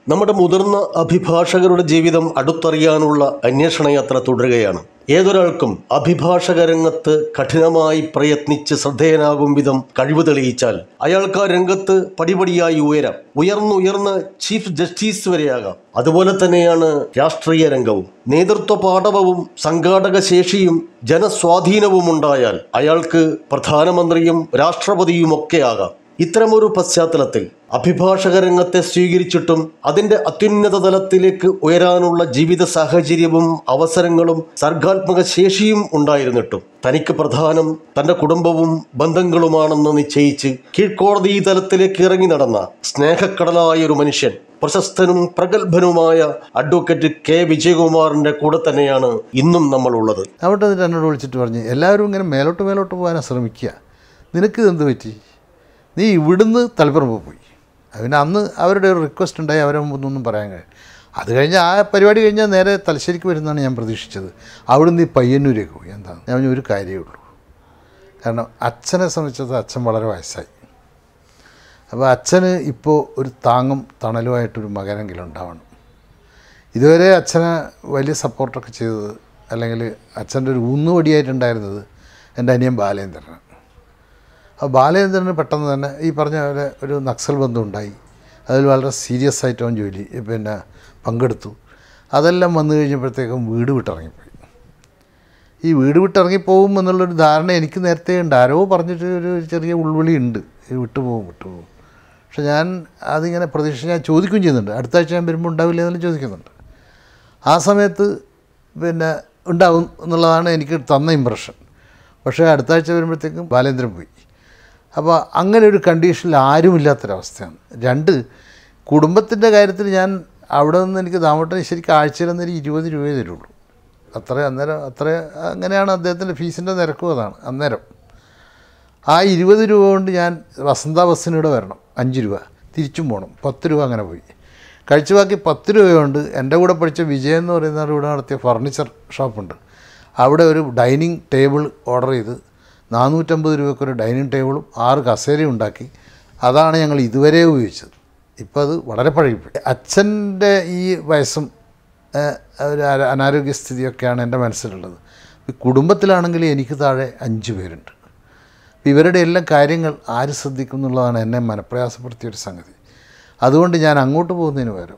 നമ്മുടെ മുതിർന്ന അഭിഭാഷകരുടെ ജീവിതം അടുത്തറിയാനുള്ള അന്വേഷണയാത്ര തുടരുകയാണ് ഏതൊരാൾക്കും അഭിഭാഷക രംഗത്ത് കഠിനമായി പ്രയത്നിച്ച് ശ്രദ്ധേയനാകും വിധം കഴിവ് തെളിയിച്ചാൽ അയാൾക്ക് ആ രംഗത്ത് പടിപടിയായി ഉയരാം ഉയർന്നുയർന്ന് ചീഫ് ജസ്റ്റിസ് വരെയാകാം അതുപോലെ തന്നെയാണ് രാഷ്ട്രീയ രംഗവും നേതൃത്വ പാടവവും സംഘാടക ശേഷിയും ജനസ്വാധീനവും ഉണ്ടായാൽ അയാൾക്ക് പ്രധാനമന്ത്രിയും രാഷ്ട്രപതിയുമൊക്കെ ആകാം ഇത്തരമൊരു പശ്ചാത്തലത്തിൽ അഭിഭാഷക രംഗത്തെ സ്വീകരിച്ചിട്ടും അതിന്റെ അത്യുന്നത തലത്തിലേക്ക് ഉയരാനുള്ള ജീവിത സാഹചര്യവും അവസരങ്ങളും സർഗാത്മക ശേഷിയും ഉണ്ടായിരുന്നിട്ടും തനിക്ക് പ്രധാനം തന്റെ കുടുംബവും ബന്ധങ്ങളുമാണെന്ന് നിശ്ചയിച്ച് കീഴ്ക്കോടതി തലത്തിലേക്ക് ഇറങ്ങി നടന്ന സ്നേഹക്കടലായ ഒരു മനുഷ്യൻ പ്രശസ്തനും പ്രഗത്ഭനുമായ അഡ്വക്കേറ്റ് കെ വിജയകുമാറിന്റെ കൂടെ തന്നെയാണ് ഇന്നും നമ്മളുള്ളത് അവിടെ എന്നിട്ട് എന്നോട് വിളിച്ചിട്ട് പറഞ്ഞു എല്ലാവരും ഇങ്ങനെ മേലോട്ട് മേലോട്ട് പോകാനാണ് ശ്രമിക്കുക നിനക്ക് ഇതെന്ത് പറ്റി നീ ഇവിടുന്ന് തലപ്പുറമ്പ് പോയി പിന്നെ അന്ന് അവരുടെ ഒരു റിക്വസ്റ്റ് ഉണ്ടായി അവരെ മുമ്പൊന്നും പറയാൻ കഴിയും അത് കഴിഞ്ഞ് ആ പരിപാടി കഴിഞ്ഞാൽ നേരെ തലശ്ശേരിക്ക് വരുന്നതാണ് ഞാൻ പ്രതീക്ഷിച്ചത് അവിടുന്ന് ഈ പയ്യന്നൂരേക്ക് പോയി എന്താണ് ഞാൻ പറഞ്ഞു ഒരു കാര്യമേ ഉള്ളൂ കാരണം അച്ഛനെ സംബന്ധിച്ചത് അച്ഛൻ വളരെ വയസ്സായി അപ്പോൾ അച്ഛന് ഇപ്പോൾ ഒരു താങ്ങും തണലുമായിട്ടൊരു മകനെങ്കിലും ഉണ്ടാവണം ഇതുവരെ അച്ഛനെ വലിയ സപ്പോർട്ടൊക്കെ ചെയ്തത് അല്ലെങ്കിൽ അച്ഛൻ്റെ ഒരു ഊന്നുവടിയായിട്ടുണ്ടായിരുന്നത് എൻ്റെ അനിയൻ ബാലേന്ദ്രനാണ് അപ്പോൾ ബാലേന്ദ്രന് പെട്ടെന്ന് തന്നെ ഈ പറഞ്ഞ പോലെ ഒരു നക്സൽ ബന്ധം ഉണ്ടായി അതിൽ വളരെ സീരിയസ് ആയിട്ട് അവൻ ജോലി പിന്നെ പങ്കെടുത്തു അതെല്ലാം വന്നു കഴിഞ്ഞപ്പോഴത്തേക്കും വീട് വിട്ടിറങ്ങിപ്പോയി ഈ വീട് വിട്ടിറങ്ങിപ്പോകും എന്നുള്ളൊരു ധാരണ എനിക്ക് നേരത്തെ ഉണ്ട് ആരോ പറഞ്ഞിട്ട് ഒരു ചെറിയ ഉൾവിളി ഉണ്ട് ഈ വിട്ടുപോകും വിട്ടുപോകും പക്ഷെ ഞാൻ അതിങ്ങനെ പ്രതീക്ഷ ഞാൻ ചോദിക്കുകയും ചെയ്യുന്നുണ്ട് അടുത്ത ആഴ്ച ഞാൻ വരുമ്പോൾ ഉണ്ടാവില്ല എന്നെല്ലാം ചോദിക്കുന്നുണ്ട് ആ സമയത്ത് പിന്നെ ഉണ്ടാവും എന്നുള്ളതാണ് എനിക്ക് തന്ന ഇമ്പ്രഷൻ പക്ഷേ അടുത്ത ആഴ്ച വരുമ്പോഴത്തേക്കും ബാലേന്ദ്രൻ പോയി അപ്പോൾ അങ്ങനെ ഒരു കണ്ടീഷനിൽ ആരുമില്ലാത്തൊരവസ്ഥയാണ് രണ്ട് കുടുംബത്തിൻ്റെ കാര്യത്തിൽ ഞാൻ അവിടെ നിന്ന് എനിക്ക് ദാമോട്ടന് ശരിക്കും ആഴ്ചയിൽ എന്നൊരു ഇരുപത് രൂപയെ തരുള്ളൂ അത്ര അന്നേരം അത്ര അങ്ങനെയാണ് അദ്ദേഹത്തിൻ്റെ ഫീസിൻ്റെ നിരക്കും അതാണ് അന്നേരം ആ ഇരുപത് രൂപ കൊണ്ട് ഞാൻ വസന്ത ബസ്സിനൂടെ വരണം അഞ്ച് രൂപ തിരിച്ചും പോകണം പത്ത് രൂപ അങ്ങനെ പോയി കഴിച്ചു ബാക്കി പത്ത് രൂപ കൊണ്ട് എൻ്റെ കൂടെ പഠിച്ച വിജയൻ എന്ന് പറയുന്ന ആൾ ഇവിടെ നടത്തിയ ഫർണിച്ചർ ഷോപ്പുണ്ട് അവിടെ ഒരു ഡൈനിങ് ടേബിൾ ഓർഡർ ചെയ്ത് നാനൂറ്റമ്പത് രൂപയ്ക്ക് ഒരു ഡൈനിങ് ടേബിളും ആറ് കസേരയും ഉണ്ടാക്കി അതാണ് ഞങ്ങൾ ഇതുവരെ ഉപയോഗിച്ചത് ഇപ്പോൾ അത് വളരെ പഴകിപ്പോയി അച്ഛൻ്റെ ഈ വയസ്സും ഏഹ്, ഒരു അന- അനാരോഗ്യസ്ഥിതിയൊക്കെയാണ് എൻ്റെ മനസ്സിലുള്ളത് ഈ കുടുംബത്തിലാണെങ്കിൽ എനിക്ക് താഴെ അഞ്ച് പേരുണ്ട് അപ്പോൾ ഇവരുടെ എല്ലാം കാര്യങ്ങൾ ആര് ശ്രദ്ധിക്കും എന്നുള്ളതാണ് എന്നെ മനപ്രയാസപ്പെടുത്തിയ ഒരു സംഗതി അതുകൊണ്ട് ഞാൻ അങ്ങോട്ട് പോകുന്നതിന് പകരം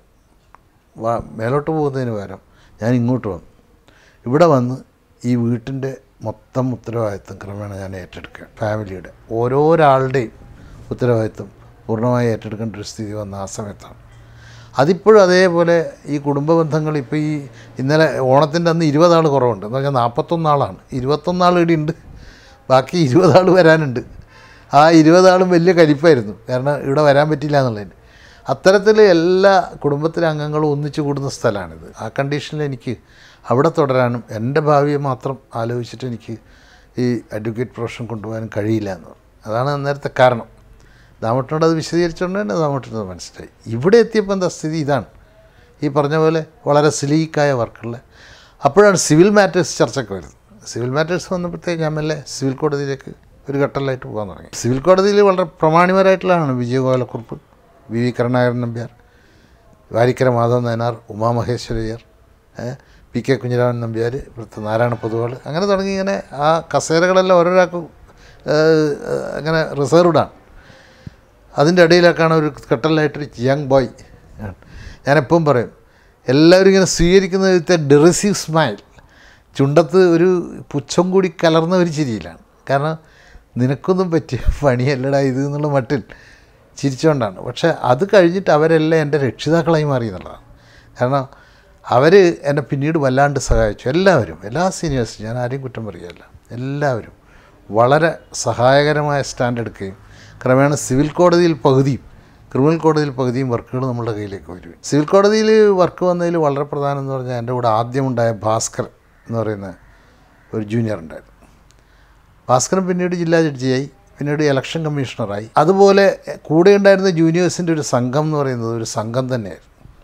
വ- മേലോട്ട് പോകുന്നതിന് പകരം ഞാൻ ഇങ്ങോട്ട് വന്നു ഇവിടെ വന്ന് ഈ വീട്ടിൻ്റെ മൊത്തം ഉത്തരവാദിത്വം ക്രമേണ ഞാൻ ഏറ്റെടുക്കുക ഫാമിലിയുടെ ഓരോരാളുടെയും ഉത്തരവാദിത്വം പൂർണ്ണമായി ഏറ്റെടുക്കേണ്ട ഒരു സ്ഥിതി വന്ന ആ സമയത്താണ് അതിപ്പോഴും അതേപോലെ ഈ കുടുംബ ബന്ധങ്ങൾ ഇപ്പോൾ ഈ ഇന്നലെ ഓണത്തിൻ്റെ അന്ന് ഇരുപതാൾ കുറവുണ്ട് എന്ന് പറഞ്ഞാൽ നാൽപ്പത്തൊന്നാളാണ് ഇരുപത്തൊന്നാൾ ഇവിടെ ഉണ്ട് ബാക്കി ഇരുപതാൾ വരാനുണ്ട് ആ ഇരുപതാളും വലിയ കലിപ്പായിരുന്നു കാരണം ഇവിടെ വരാൻ പറ്റില്ല എന്നുള്ളതിന് അത്തരത്തിൽ എല്ലാ കുടുംബത്തിലെ അംഗങ്ങളും ഒന്നിച്ചു കൂടുന്ന സ്ഥലമാണിത് ആ കണ്ടീഷനിൽ എനിക്ക് അവിടെ തുടരാനും എൻ്റെ ഭാവിയെ മാത്രം ആലോചിച്ചിട്ട് എനിക്ക് ഈ അഡ്വക്കേറ്റ് പ്രൊഫഷൻ കൊണ്ടുപോകാനും കഴിയില്ല എന്ന് പറഞ്ഞു അതാണ് അന്നേരത്തെ കാരണം ദാമോട്ടിനോട് അത് വിശദീകരിച്ചുകൊണ്ട് തന്നെ ദാമോട്ടിനത് മനസ്സിലായി ഇവിടെ എത്തിയപ്പോൾ എന്താ സ്ഥിതി ഇതാണ് ഈ പറഞ്ഞ പോലെ വളരെ സിലീക്കായ വർക്കുള്ള അപ്പോഴാണ് സിവിൽ മാറ്റേഴ്സ് ചർച്ചയ്ക്ക് വരുന്നത് സിവിൽ മാറ്റേഴ്സ് വന്നപ്പോഴത്തേക്ക് ഞാൻ മെല്ലെ സിവിൽ കോടതിയിലേക്ക് ഒരു ഘട്ടത്തിലായിട്ട് പോകാൻ തുടങ്ങി സിവിൽ കോടതിയിൽ വളരെ പ്രമാണിമാരായിട്ടുള്ളതാണ് Vijayagopalakurup V V Karunakaran Nambiar Varikkara Madhavan Nayanar Umamaheswarayyar A, P K Kunhiraman Nambiar ഇവിടുത്തെ നാരായണ പൊതുവാൾ അങ്ങനെ തുടങ്ങി ഇങ്ങനെ ആ കസേരകളെല്ലാം ഓരോരാൾക്കും ഏഹ്, അങ്ങനെ റിസർവ്ഡാണ് അതിൻ്റെ ഇടയിലേക്കാണ് ഒരു കെട്ടലായിട്ടൊരു യങ് ബോയ് ഞാനെപ്പം പറയും എല്ലാവരും ഇങ്ങനെ സ്വീകരിക്കുന്ന വിധത്തെ ഡെറിസീവ് സ്മൈൽ ചുണ്ടത്ത് ഒരു പുച്ഛം കൂടി കലർന്ന ഒരു ചിരിയിലാണ് കാരണം നിനക്കൊന്നും പറ്റിയ പണിയല്ലടാ ഇത് എന്നുള്ള മട്ടിൽ ചിരിച്ചുകൊണ്ടാണ് പക്ഷേ അത് കഴിഞ്ഞിട്ട് അവരെല്ലാം എൻ്റെ രക്ഷിതാക്കളായി മാറി എന്നുള്ളതാണ് കാരണം അവർ എന്നെ പിന്നീട് വല്ലാണ്ട് സഹായിച്ചു എല്ലാവരും എല്ലാ സീനിയേഴ്സും ഞാൻ ആരെയും കുറ്റം പറയുകയല്ല എല്ലാവരും വളരെ സഹായകരമായ സ്റ്റാൻഡ് എടുക്കുകയും ക്രമേണ സിവിൽ കോടതിയിൽ പകുതിയും ക്രിമിനൽ കോടതിയിൽ പകുതിയും വർക്കുകൾ നമ്മുടെ കയ്യിലേക്ക് വരും സിവിൽ കോടതിയിൽ വർക്ക് വന്നതിൽ വളരെ പ്രധാനം എന്ന് പറഞ്ഞാൽ എൻ്റെ കൂടെ ആദ്യമുണ്ടായ ഭാസ്കർ എന്ന് പറയുന്ന ഒരു ജൂനിയർ ഉണ്ടായിരുന്നു ഭാസ്കരൻ പിന്നീട് ജില്ലാ ജഡ്ജിയായി പിന്നീട് ഇലക്ഷൻ കമ്മീഷണറായി അതുപോലെ കൂടെ ഉണ്ടായിരുന്ന ജൂനിയേഴ്സിൻ്റെ ഒരു സംഘം എന്ന് പറയുന്നത് ഒരു സംഘം തന്നെയായിരുന്നു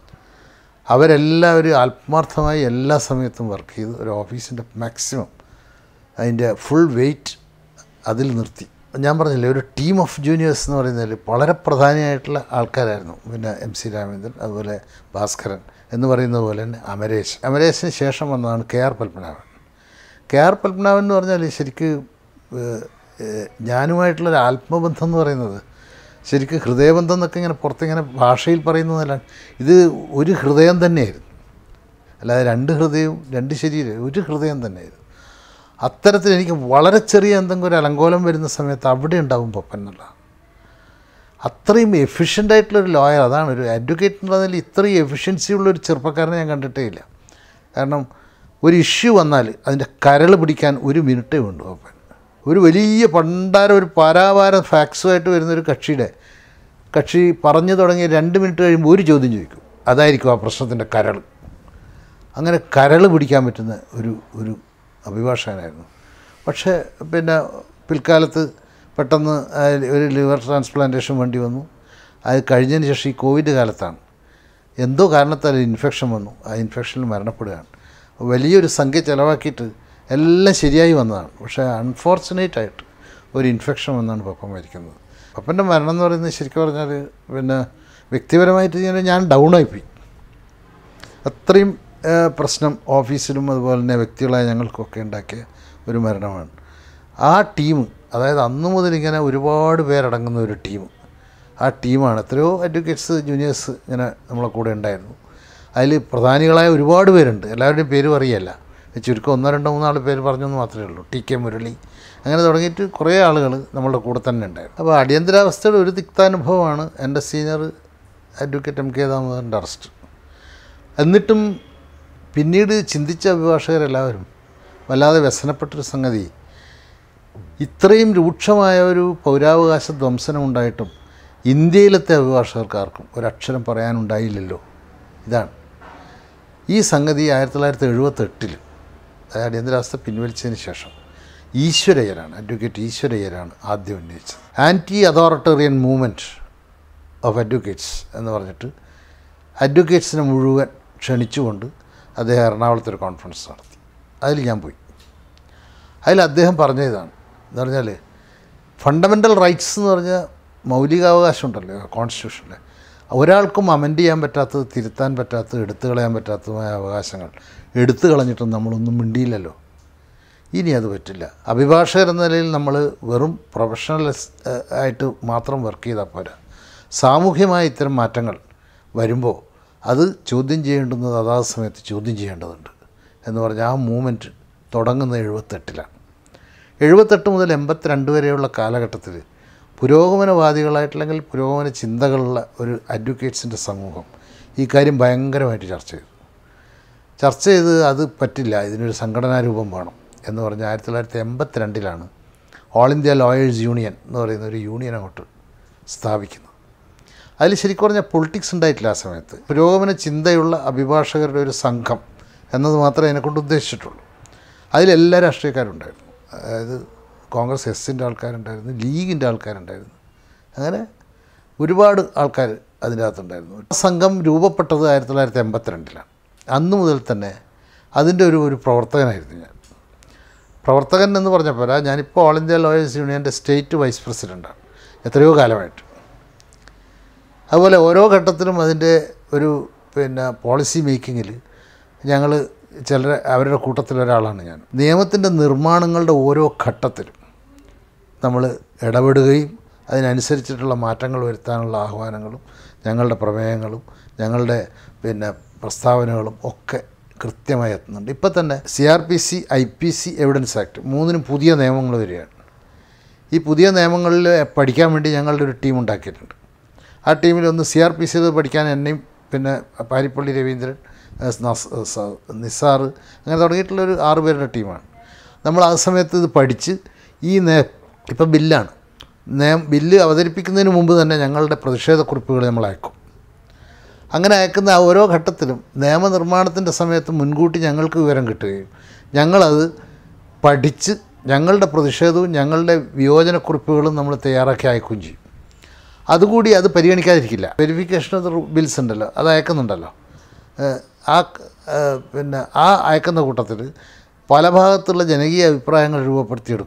അവരെല്ലാവരും ആത്മാർത്ഥമായി എല്ലാ സമയത്തും വർക്ക് ചെയ്ത് ഒരു ഓഫീസിൻ്റെ മാക്സിമം അതിൻ്റെ ഫുൾ വെയിറ്റ് അതിൽ നിർത്തി ഞാൻ പറഞ്ഞില്ലേ ഒരു ടീം ഓഫ് ജൂനിയേഴ്സ് എന്ന് പറയുന്നതിൽ വളരെ പ്രധാനമായിട്ടുള്ള ആൾക്കാരായിരുന്നു പിന്നെ എം സി രാമേന്ദ്രൻ അതുപോലെ ഭാസ്കരൻ എന്ന് പറയുന്നത് പോലെ തന്നെ അമരേശ് അമരേശിന് ശേഷം വന്നതാണ് K R Padmanabhan K R Padmanabhan എന്ന് പറഞ്ഞാൽ ശരിക്ക് ഏഹ്, ഏഹ്, ഞാനുമായിട്ടുള്ളൊരു ആത്മബന്ധം എന്ന് പറയുന്നത് ശരിക്കും ഹൃദയബന്ധം എന്നൊക്കെ ഇങ്ങനെ പുറത്തിങ്ങനെ ഭാഷയിൽ പറയുന്നതല്ല ഇത് ഒരു ഹൃദയം തന്നെയായിരുന്നു അല്ലാതെ രണ്ട് ഹൃദയവും രണ്ട് ശരീരം ഒരു ഹൃദയം തന്നെയായിരുന്നു അത്തരത്തിൽ എനിക്ക് വളരെ ചെറിയ എന്തെങ്കിലും ഒരു അലങ്കോലം വരുന്ന സമയത്ത് അവിടെ ഉണ്ടാവും പപ്പൻ എന്നുള്ള അത്രയും എഫിഷ്യൻ്റ് ആയിട്ടുള്ളൊരു ലോയർ അതാണ് ഒരു അഡ്വക്കേറ്റ് എന്നുള്ളതിൽ ഇത്രയും എഫിഷ്യൻസി ഉള്ളൊരു ചെറുപ്പക്കാരനെ ഞാൻ കണ്ടിട്ടേ ഇല്ല കാരണം ഒരു ഇഷ്യൂ വന്നാൽ അതിൻ്റെ കരൾ പിടിക്കാൻ ഒരു മിനിറ്റേ വേണ്ടു പപ്പൻ ഒരു വലിയ പണ്ടാര ഒരു പാരാവാര ഫാക്സുമായിട്ട് വരുന്നൊരു കക്ഷിയുടെ കക്ഷി പറഞ്ഞു തുടങ്ങി രണ്ട് മിനിറ്റ് കഴിയുമ്പോൾ ഒരു ചോദ്യം ചോദിക്കും അതായിരിക്കും ആ പ്രശ്നത്തിൻ്റെ കരൾ അങ്ങനെ കരൾ പിടിക്കാൻ പറ്റുന്ന ഒരു ഒരു അഭിഭാഷകനായിരുന്നു പക്ഷേ പിന്നെ പിൽക്കാലത്ത് പെട്ടെന്ന് ആ ഒരു ലിവർ ട്രാൻസ്പ്ലാന്റേഷൻ വേണ്ടി വന്നു അത് കഴിഞ്ഞതിന് ശേഷം ഈ കോവിഡ് കാലത്താണ് എന്തോ കാരണത്താൽ ഇൻഫെക്ഷൻ വന്നു ആ ഇൻഫെക്ഷനിൽ മരണപ്പെടുകയാണ് വലിയൊരു സംഖ്യ ചിലവാക്കിയിട്ട് എല്ലാം ശരിയായി വന്നതാണ് പക്ഷേ അൺഫോർച്ചുനേറ്റ് ആയിട്ട് ഒരു ഇൻഫെക്ഷൻ വന്നാണ് പപ്പ മരിക്കുന്നത് പപ്പൻ്റെ മരണം എന്ന് പറയുന്നത് ശരിക്കും പറഞ്ഞാൽ പിന്നെ വ്യക്തിപരമായിട്ട് ഞാൻ ഞാൻ ഡൗൺ ആയിപ്പോയി അത്രയും ആ, പ്രശ്നം ഓഫീസിലും അതുപോലെ തന്നെ വ്യക്തികളായ ഞങ്ങൾക്കൊക്കെ ഉണ്ടാക്കിയ ഒരു മരണമാണ് ആ ടീം അതായത് അന്ന് മുതൽ ഇങ്ങനെ ഒരുപാട് പേരടങ്ങുന്ന ഒരു ടീം ആ ടീമാണ് എത്രയോ അഡ്വക്കേറ്റ്സ് ജൂനിയേഴ്സ് ഇങ്ങനെ നമ്മളെ കൂടെ ഉണ്ടായിരുന്നു അതിൽ പ്രധാനികളായ ഒരുപാട് പേരുണ്ട് എല്ലാവരുടെയും പേര് അറിയല്ല ചുരുക്കം ഒന്നോ രണ്ടോ മൂന്നാല് പേര് പറഞ്ഞെന്ന് മാത്രമേ ഉള്ളൂ ടി കെ മുരളി അങ്ങനെ തുടങ്ങിയിട്ട് കുറേ ആളുകൾ നമ്മളുടെ കൂടെ തന്നെ ഉണ്ടായിരുന്നു അപ്പോൾ അടിയന്തരാവസ്ഥയുടെ ഒരു തിക്താനുഭവമാണ് എൻ്റെ സീനിയർ അഡ്വക്കേറ്റ് എം കെ ദാമോദരൻ്റെ അറസ്റ്റ് എന്നിട്ടും പിന്നീട് ചിന്തിച്ച അഭിഭാഷകരെല്ലാവരും വല്ലാതെ വ്യസനപ്പെട്ടൊരു സംഗതി ഇത്രയും രൂക്ഷമായ ഒരു പൗരാവകാശ ധ്വംസനം ഉണ്ടായിട്ടും ഇന്ത്യയിലത്തെ അഭിഭാഷകർക്കാർക്കും ഒരക്ഷരം പറയാനുണ്ടായില്ലല്ലോ ഇതാണ് ഈ സംഗതി ആയിരത്തി തൊള്ളായിരത്തി എഴുപത്തെട്ടിൽ അതായത് അടിയന്തരാവസ്ഥ പിൻവലിച്ചതിന് ശേഷം ഈശ്വരയ്യരാണ് അഡ്വക്കേറ്റ് ഈശ്വരയ്യരാണ് ആദ്യം ഉന്നയിച്ചത് anti authoritarian movement of advocates എന്ന് പറഞ്ഞിട്ട് അഡ്വക്കേറ്റ്സിനെ മുഴുവൻ ക്ഷണിച്ചുകൊണ്ട് അദ്ദേഹം എറണാകുളത്തൊരു കോൺഫറൻസ് നടത്തി അതിൽ ഞാൻ പോയി അതിൽ അദ്ദേഹം പറഞ്ഞ ഇതാണ് എന്ന് പറഞ്ഞാൽ ഫണ്ടമെൻ്റൽ റൈറ്റ്സ് എന്ന് പറഞ്ഞാൽ മൗലികാവകാശം ഉണ്ടല്ലോ കോൺസ്റ്റിറ്റ്യൂഷനിൽ ഒരാൾക്കും അമെൻഡ് ചെയ്യാൻ പറ്റാത്തത് തിരുത്താൻ പറ്റാത്തത് എടുത്തു കളയാൻ പറ്റാത്തതുമായ അവകാശങ്ങൾ എടുത്തു കളഞ്ഞിട്ടും നമ്മളൊന്നും മിണ്ടിയില്ലല്ലോ ഇനി അത് പറ്റില്ല അഭിഭാഷകർ എന്ന നിലയിൽ നമ്മൾ വെറും പ്രൊഫഷണൽ ആയിട്ട് മാത്രം വർക്ക് ചെയ്താൽ പോരാ സാമൂഹ്യമായ ഇത്തരം മാറ്റങ്ങൾ വരുമ്പോൾ അത് ചോദ്യം ചെയ്യേണ്ടുന്നത് അതാത് സമയത്ത് ചോദ്യം ചെയ്യേണ്ടതുണ്ട് എന്ന് പറഞ്ഞാൽ ആ മൂവ്മെൻറ്റ് തുടങ്ങുന്നത് എഴുപത്തെട്ടിലാണ് എഴുപത്തെട്ട് മുതൽ എൺപത്തിരണ്ട് വരെയുള്ള കാലഘട്ടത്തിൽ പുരോഗമനവാദികളായിട്ടല്ലെങ്കിൽ പുരോഗമന ചിന്തകളുള്ള ഒരു അഡ്വക്കേറ്റ്സിൻ്റെ സമൂഹം ഈ കാര്യം ഭയങ്കരമായിട്ട് ചർച്ച ചെയ്തു ചർച്ച ചെയ്ത് അത് പറ്റില്ല ഇതിനൊരു സംഘടനാ രൂപം വേണം എന്ന് പറഞ്ഞ് ആയിരത്തി തൊള്ളായിരത്തി എൺപത്തിരണ്ടിലാണ് ഓൾ ഇന്ത്യ ലോയേഴ്സ് യൂണിയൻ എന്ന് പറയുന്ന ഒരു യൂണിയൻ അങ്ങോട്ട് സ്ഥാപിക്കുന്നത് അതിൽ ശരിക്കും പറഞ്ഞാൽ പൊളിറ്റിക്സ് ഉണ്ടായിട്ടില്ല ആ സമയത്ത് പുരോഗമന ചിന്തയുള്ള അഭിഭാഷകരുടെ ഒരു സംഘം എന്നത് മാത്രമേ അതിനെക്കൊണ്ട് ഉദ്ദേശിച്ചിട്ടുള്ളൂ അതിലെല്ലാ രാഷ്ട്രീയക്കാരും ഉണ്ടായിരുന്നു അതായത് കോൺഗ്രസ് എസിൻ്റെ ആൾക്കാരുണ്ടായിരുന്നു ലീഗിൻ്റെ ആൾക്കാരുണ്ടായിരുന്നു അങ്ങനെ ഒരുപാട് ആൾക്കാർ അതിൻ്റെ അകത്തുണ്ടായിരുന്നു ആ സംഘം രൂപപ്പെട്ടത് ആയിരത്തി തൊള്ളായിരത്തി എൺപത്തിരണ്ടിലാണ് അന്ന് മുതൽ തന്നെ അതിൻ്റെ ഒരു ഒരു പ്രവർത്തകനായിരുന്നു ഞാൻ പ്രവർത്തകൻ എന്ന് പറഞ്ഞ പോരാ ഞാനിപ്പോൾ ഓൾ ഇന്ത്യ ലോയേഴ്സ് യൂണിയൻ്റെ സ്റ്റേറ്റ് വൈസ് പ്രസിഡൻ്റാണ് എത്രയോ കാലമായിട്ട് അതുപോലെ ഓരോ ഘട്ടത്തിലും അതിൻ്റെ ഒരു പിന്നെ പോളിസി മേക്കിങ്ങിൽ ഞങ്ങൾ ചിലർ അവരുടെ കൂട്ടത്തിൽ ഒരാളാണ് ഞാൻ നിയമത്തിൻ്റെ നിർമ്മാണങ്ങളുടെ ഓരോ ഘട്ടത്തിലും നമ്മൾ ഇടപെടുകയും അതിനനുസരിച്ചിട്ടുള്ള മാറ്റങ്ങൾ വരുത്താനുള്ള ആഹ്വാനങ്ങളും ഞങ്ങളുടെ പ്രമേയങ്ങളും ഞങ്ങളുടെ പിന്നെ പ്രസ്താവനകളും ഒക്കെ കൃത്യമായി എത്തുന്നുണ്ട് ഇപ്പം തന്നെ C R P C I P C evidence act മൂന്നിനും പുതിയ നിയമങ്ങൾ വരികയാണ് ഈ പുതിയ നിയമങ്ങളിൽ പഠിക്കാൻ വേണ്ടി ഞങ്ങളുടെ ഒരു ടീം ഉണ്ടാക്കിയിട്ടുണ്ട് ആ ടീമിൽ ഒന്ന് സി ആർ പി സി പഠിക്കാൻ എന്നെയും പിന്നെ പാരിപ്പള്ളി രവീന്ദ്രൻ ഏഹ് നസ്- സ- നിസാർ അങ്ങനെ തുടങ്ങിയിട്ടുള്ളൊരു ആറ് പേരുടെ ടീമാണ് നമ്മൾ ആ സമയത്ത് ഇത് പഠിച്ച് ഈ നേ ഇപ്പം ബില്ലാണ് നിയം ബില്ല് അവതരിപ്പിക്കുന്നതിന് മുമ്പ് തന്നെ ഞങ്ങളുടെ പ്രതിഷേധക്കുറിപ്പുകൾ നമ്മൾ അയക്കും അങ്ങനെ അയക്കുന്ന ആ ഓരോ ഘട്ടത്തിലും നിയമനിർമ്മാണത്തിൻ്റെ സമയത്ത് മുൻകൂട്ടി ഞങ്ങൾക്ക് വിവരം കിട്ടുകയും ഞങ്ങളത് പഠിച്ച് ഞങ്ങളുടെ പ്രതിഷേധവും ഞങ്ങളുടെ വിയോജനക്കുറിപ്പുകളും നമ്മൾ തയ്യാറാക്കി അയക്കുകയും ചെയ്യും അതുകൂടി അത് പരിഗണിക്കാതിരിക്കില്ല വെരിഫിക്കേഷൻ ഓഫ് ബിൽസ് ഉണ്ടല്ലോ അത് അയക്കുന്നുണ്ടല്ലോ ഏഹ് ആ ഏഹ് പിന്നെ ആ അയക്കുന്ന കൂട്ടത്തിൽ പല ഭാഗത്തുള്ള ജനകീയ അഭിപ്രായങ്ങൾ രൂപപ്പെടുത്തിയെടുക്കും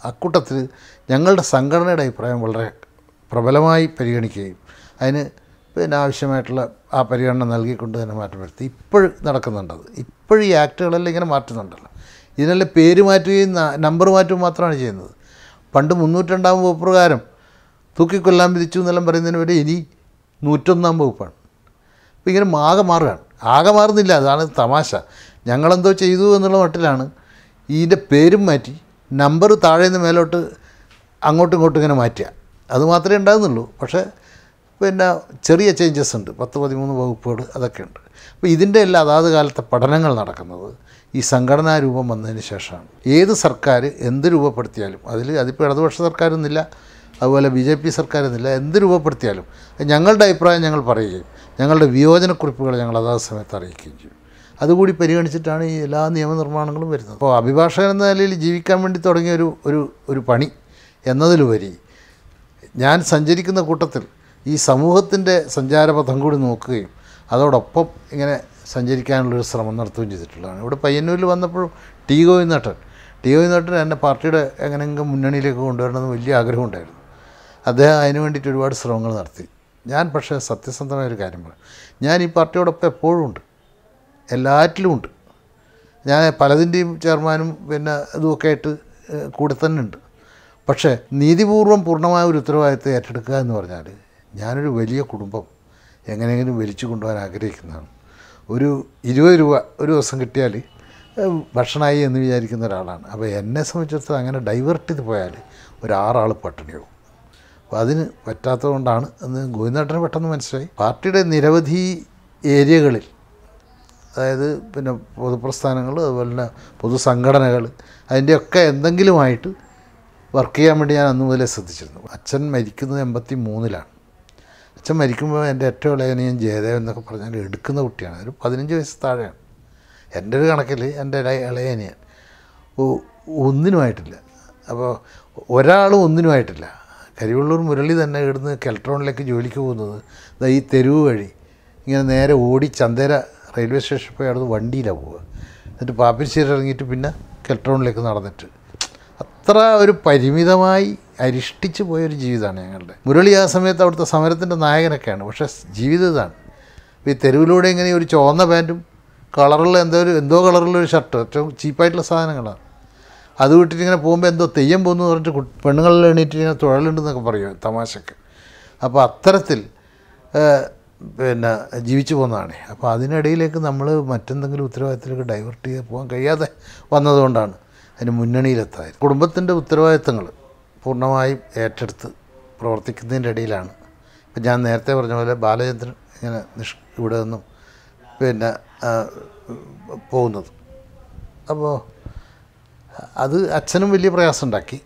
അക്കൂട്ടത്തിൽ ഞങ്ങളുടെ സംഘടനയുടെ അഭിപ്രായം വളരെ പ്രബലമായി പരിഗണിക്കുകയും അതിന് പിന്നെ ആവശ്യമായിട്ടുള്ള ആ പരിഗണന നൽകിക്കൊണ്ട് തന്നെ മാറ്റം വരുത്തി ഇപ്പോഴും നടക്കുന്നുണ്ടത് ഇപ്പോഴും ഈ ആക്ടുകളെല്ലാം ഇങ്ങനെ മാറ്റുന്നുണ്ടല്ലോ ഇതിനെല്ലാം പേര് മാറ്റുകയും ന- നമ്പർ മാറ്റുകയും മാത്രമാണ് ചെയ്യുന്നത് പണ്ട് മുന്നൂറ്റണ്ടാം വകുപ്പ് പ്രകാരം തൂക്കിക്കൊല്ലാൻ വിധിച്ചു എന്നെല്ലാം പറയുന്നതിന് വരെ ഇനി നൂറ്റൊന്നാം വകുപ്പാണ് അപ്പോൾ ഇങ്ങനെ ആകെ മാറുകയാണ് ആകെ മാറുന്നില്ല അതാണ് തമാശ ഞങ്ങളെന്തോ ചെയ്തു എന്നുള്ള മട്ടിലാണ് ഇതിൻ്റെ പേരും മാറ്റി നമ്പർ താഴെ നിന്ന് മേലോട്ട് അങ്ങോട്ടും ഇങ്ങോട്ടും ഇങ്ങനെ മാറ്റുക അത് മാത്രമേ ഉണ്ടാകുന്നുള്ളൂ പക്ഷേ പിന്നെ ചെറിയ ചേഞ്ചസ് ഉണ്ട് പത്ത് പതിമൂന്ന് വകുപ്പുകൾ അതൊക്കെ ഉണ്ട് അപ്പോൾ ഇതിൻ്റെ എല്ലാം അതാത് കാലത്തെ പഠനങ്ങൾ നടക്കുന്നത് ഈ സംഘടനാ രൂപം വന്നതിന് ശേഷമാണ് ഏത് സർക്കാർ എന്ത് രൂപപ്പെടുത്തിയാലും അതിൽ അതിപ്പോൾ ഇടതുപക്ഷ സർക്കാരൊന്നുമില്ല അതുപോലെ ബി ജെ പി സർക്കാരൊന്നുമില്ല എന്ത് രൂപപ്പെടുത്തിയാലും ഞങ്ങളുടെ അഭിപ്രായം ഞങ്ങൾ പറയുകയും ഞങ്ങളുടെ വിയോജനക്കുറിപ്പുകൾ ഞങ്ങൾ അതാത് സമയത്ത് അറിയിക്കുകയും ചെയ്യും അതുകൂടി പരിഗണിച്ചിട്ടാണ് ഈ എല്ലാ നിയമനിർമ്മാണങ്ങളും വരുന്നത് അപ്പോൾ അഭിഭാഷകൻ എന്ന നിലയിൽ ജീവിക്കാൻ വേണ്ടി തുടങ്ങിയ ഒരു ഒരു ഒരു പണി എന്നതിലുപരി ഞാൻ സഞ്ചരിക്കുന്ന കൂട്ടത്തിൽ ഈ സമൂഹത്തിൻ്റെ സഞ്ചാരപഥം കൂടി നോക്കുകയും അതോടൊപ്പം ഇങ്ങനെ സഞ്ചരിക്കാനുള്ളൊരു ശ്രമം നടത്തുകയും ചെയ്തിട്ടുള്ളതാണ് ഇവിടെ പയ്യന്നൂരിൽ വന്നപ്പോഴും ടി ഗോവിന്ദട്ടൻ ടി ഗോവിന്ദട്ടൻ എന്നെ പാർട്ടിയുടെ എങ്ങനെയെങ്കിലും മുന്നണിയിലേക്ക് കൊണ്ടുവരണമെന്ന് വലിയ ആഗ്രഹമുണ്ടായിരുന്നു അദ്ദേഹം അതിന് വേണ്ടിയിട്ട് ഒരുപാട് ശ്രമങ്ങൾ നടത്തി ഞാൻ പക്ഷേ സത്യസന്ധമായ ഒരു കാര്യം പറയാം ഞാൻ ഈ പാർട്ടിയോടൊപ്പം എപ്പോഴും ഉണ്ട് എല്ലാറ്റിലും ഉണ്ട് ഞാൻ പലതിൻ്റെയും ചെയർമാനും പിന്നെ ഇതുമൊക്കെ ആയിട്ട് ഏഹ്, കൂടെ തന്നെ ഉണ്ട് പക്ഷേ നീതിപൂർവം പൂർണ്ണമായ ഒരു ഉത്തരവാദിത്തം ഏറ്റെടുക്കുക എന്ന് പറഞ്ഞാൽ ഞാനൊരു വലിയ കുടുംബം എങ്ങനെയെങ്കിലും വലിച്ചു കൊണ്ടുപോകാൻ ആഗ്രഹിക്കുന്നതാണ് ഒരു ഇരുപത് രൂപ ഒരു ദിവസം കിട്ടിയാൽ ഏഹ്, ഭക്ഷണമായി എന്ന് വിചാരിക്കുന്ന ഒരാളാണ് അപ്പോൾ എന്നെ സംബന്ധിച്ചിടത്തോളം അങ്ങനെ ഡൈവേർട്ട് ചെയ്ത് പോയാൽ ഒരു ആറാൾ പട്ടിണിയാവും അപ്പോൾ അതിന് പറ്റാത്തതുകൊണ്ടാണ് എന്ന് ഗോവിന്ദേട്ടന് പെട്ടെന്ന് മനസ്സിലായി പാർട്ടിയുടെ നിരവധി ഏരിയകളിൽ അതായത് പിന്നെ പൊതുപ്രസ്ഥാനങ്ങൾ അതുപോലെ തന്നെ പൊതുസംഘടനകൾ അതിൻ്റെയൊക്കെ എന്തെങ്കിലുമായിട്ട് വർക്ക് ചെയ്യാൻ വേണ്ടി ഞാൻ അന്ന് മുതലേ ശ്രദ്ധിച്ചിരുന്നു അച്ഛൻ മരിക്കുന്നത് എൺപത്തി മൂന്നിലാണ് അച്ഛൻ മരിക്കുമ്പോൾ എൻ്റെ ഏറ്റവും ഇളയനിയൻ ജയദേവൻ എന്നൊക്കെ പറഞ്ഞാൽ എടുക്കുന്ന കുട്ടിയാണ് ഒരു പതിനഞ്ച് വയസ്സ് താഴെയാണ് എൻ്റെ ഒരു കണക്കിൽ എൻ്റെ ഇളയ ഇളയനിയൻ ഒ- ഒന്നിനുമായിട്ടില്ല അപ്പോൾ ഒരാളും ഒന്നിനുമായിട്ടില്ല കരിവള്ളൂർ മുരളി തന്നെ ഇവിടുന്ന് കെൽട്രോണിലേക്ക് ജോലിക്ക് പോകുന്നത് ദാ ഈ തെരുവ് വഴി ഇങ്ങനെ നേരെ ഓടി ചന്തേര റെയിൽവേ സ്റ്റേഷനിൽ പോയി അവിടുന്ന് വണ്ടിയിലാണ് പോവുക എന്നിട്ട് പാപ്പിശ്ശേരി ഇറങ്ങിയിട്ട് പിന്നെ കെൽട്രോണിലേക്ക് നടന്നിട്ട് അത്ര ഒരു പരിമിതമായി അരിഷ്ടിച്ച് പോയൊരു ജീവിതമാണ് ഞങ്ങളുടെ മുരളി ആ സമയത്ത് അവിടുത്തെ സമരത്തിൻ്റെ നായകനൊക്കെയാണ് പക്ഷേ ജീവിതം ഇതാണ് ഇപ്പോൾ ഈ തെരുവിലൂടെ ഇങ്ങനെ ഒരു ചുവന്ന പാൻറ്റും കളറുള്ള എന്തോ ഒരു എന്തോ കളറുള്ള ഒരു ഷർട്ട് ഏറ്റവും ചീപ്പായിട്ടുള്ള സാധനങ്ങളാണ് അത് വിട്ടിട്ട് ഇങ്ങനെ പോകുമ്പോൾ എന്തോ തെയ്യം പോകുന്നു പറഞ്ഞിട്ട് കു- പെണ്ണുങ്ങളിൽ എണീറ്റ് ഇങ്ങനെ തുഴലുണ്ടെന്നൊക്കെ പറയും തമാശക്ക് അപ്പോൾ അത്തരത്തിൽ ഏഹ്, പിന്നെ ജീവിച്ചു പോകുന്നതാണ് അപ്പോൾ അതിനിടയിലേക്ക് നമ്മൾ മറ്റെന്തെങ്കിലും ഉത്തരവാദിത്തത്തിലേക്ക് ഡൈവേർട്ട് ചെയ്ത് പോകാൻ കഴിയാതെ വന്നതുകൊണ്ടാണ് അതിന് മുന്നണിയിലെത്തായത് കുടുംബത്തിൻ്റെ ഉത്തരവാദിത്തങ്ങൾ പൂർണ്ണമായും ഏറ്റെടുത്ത് പ്രവർത്തിക്കുന്നതിൻ്റെ ഇടയിലാണ് ഇപ്പം ഞാൻ നേരത്തെ പറഞ്ഞ പോലെ ബാലചന്ദ്രൻ ഇങ്ങനെ നിഷ് ഇവിടെ നിന്നും പിന്നെ ആ, പോകുന്നത് അപ്പോൾ അത് അച്ഛനും വലിയ പ്രയാസം ഉണ്ടാക്കി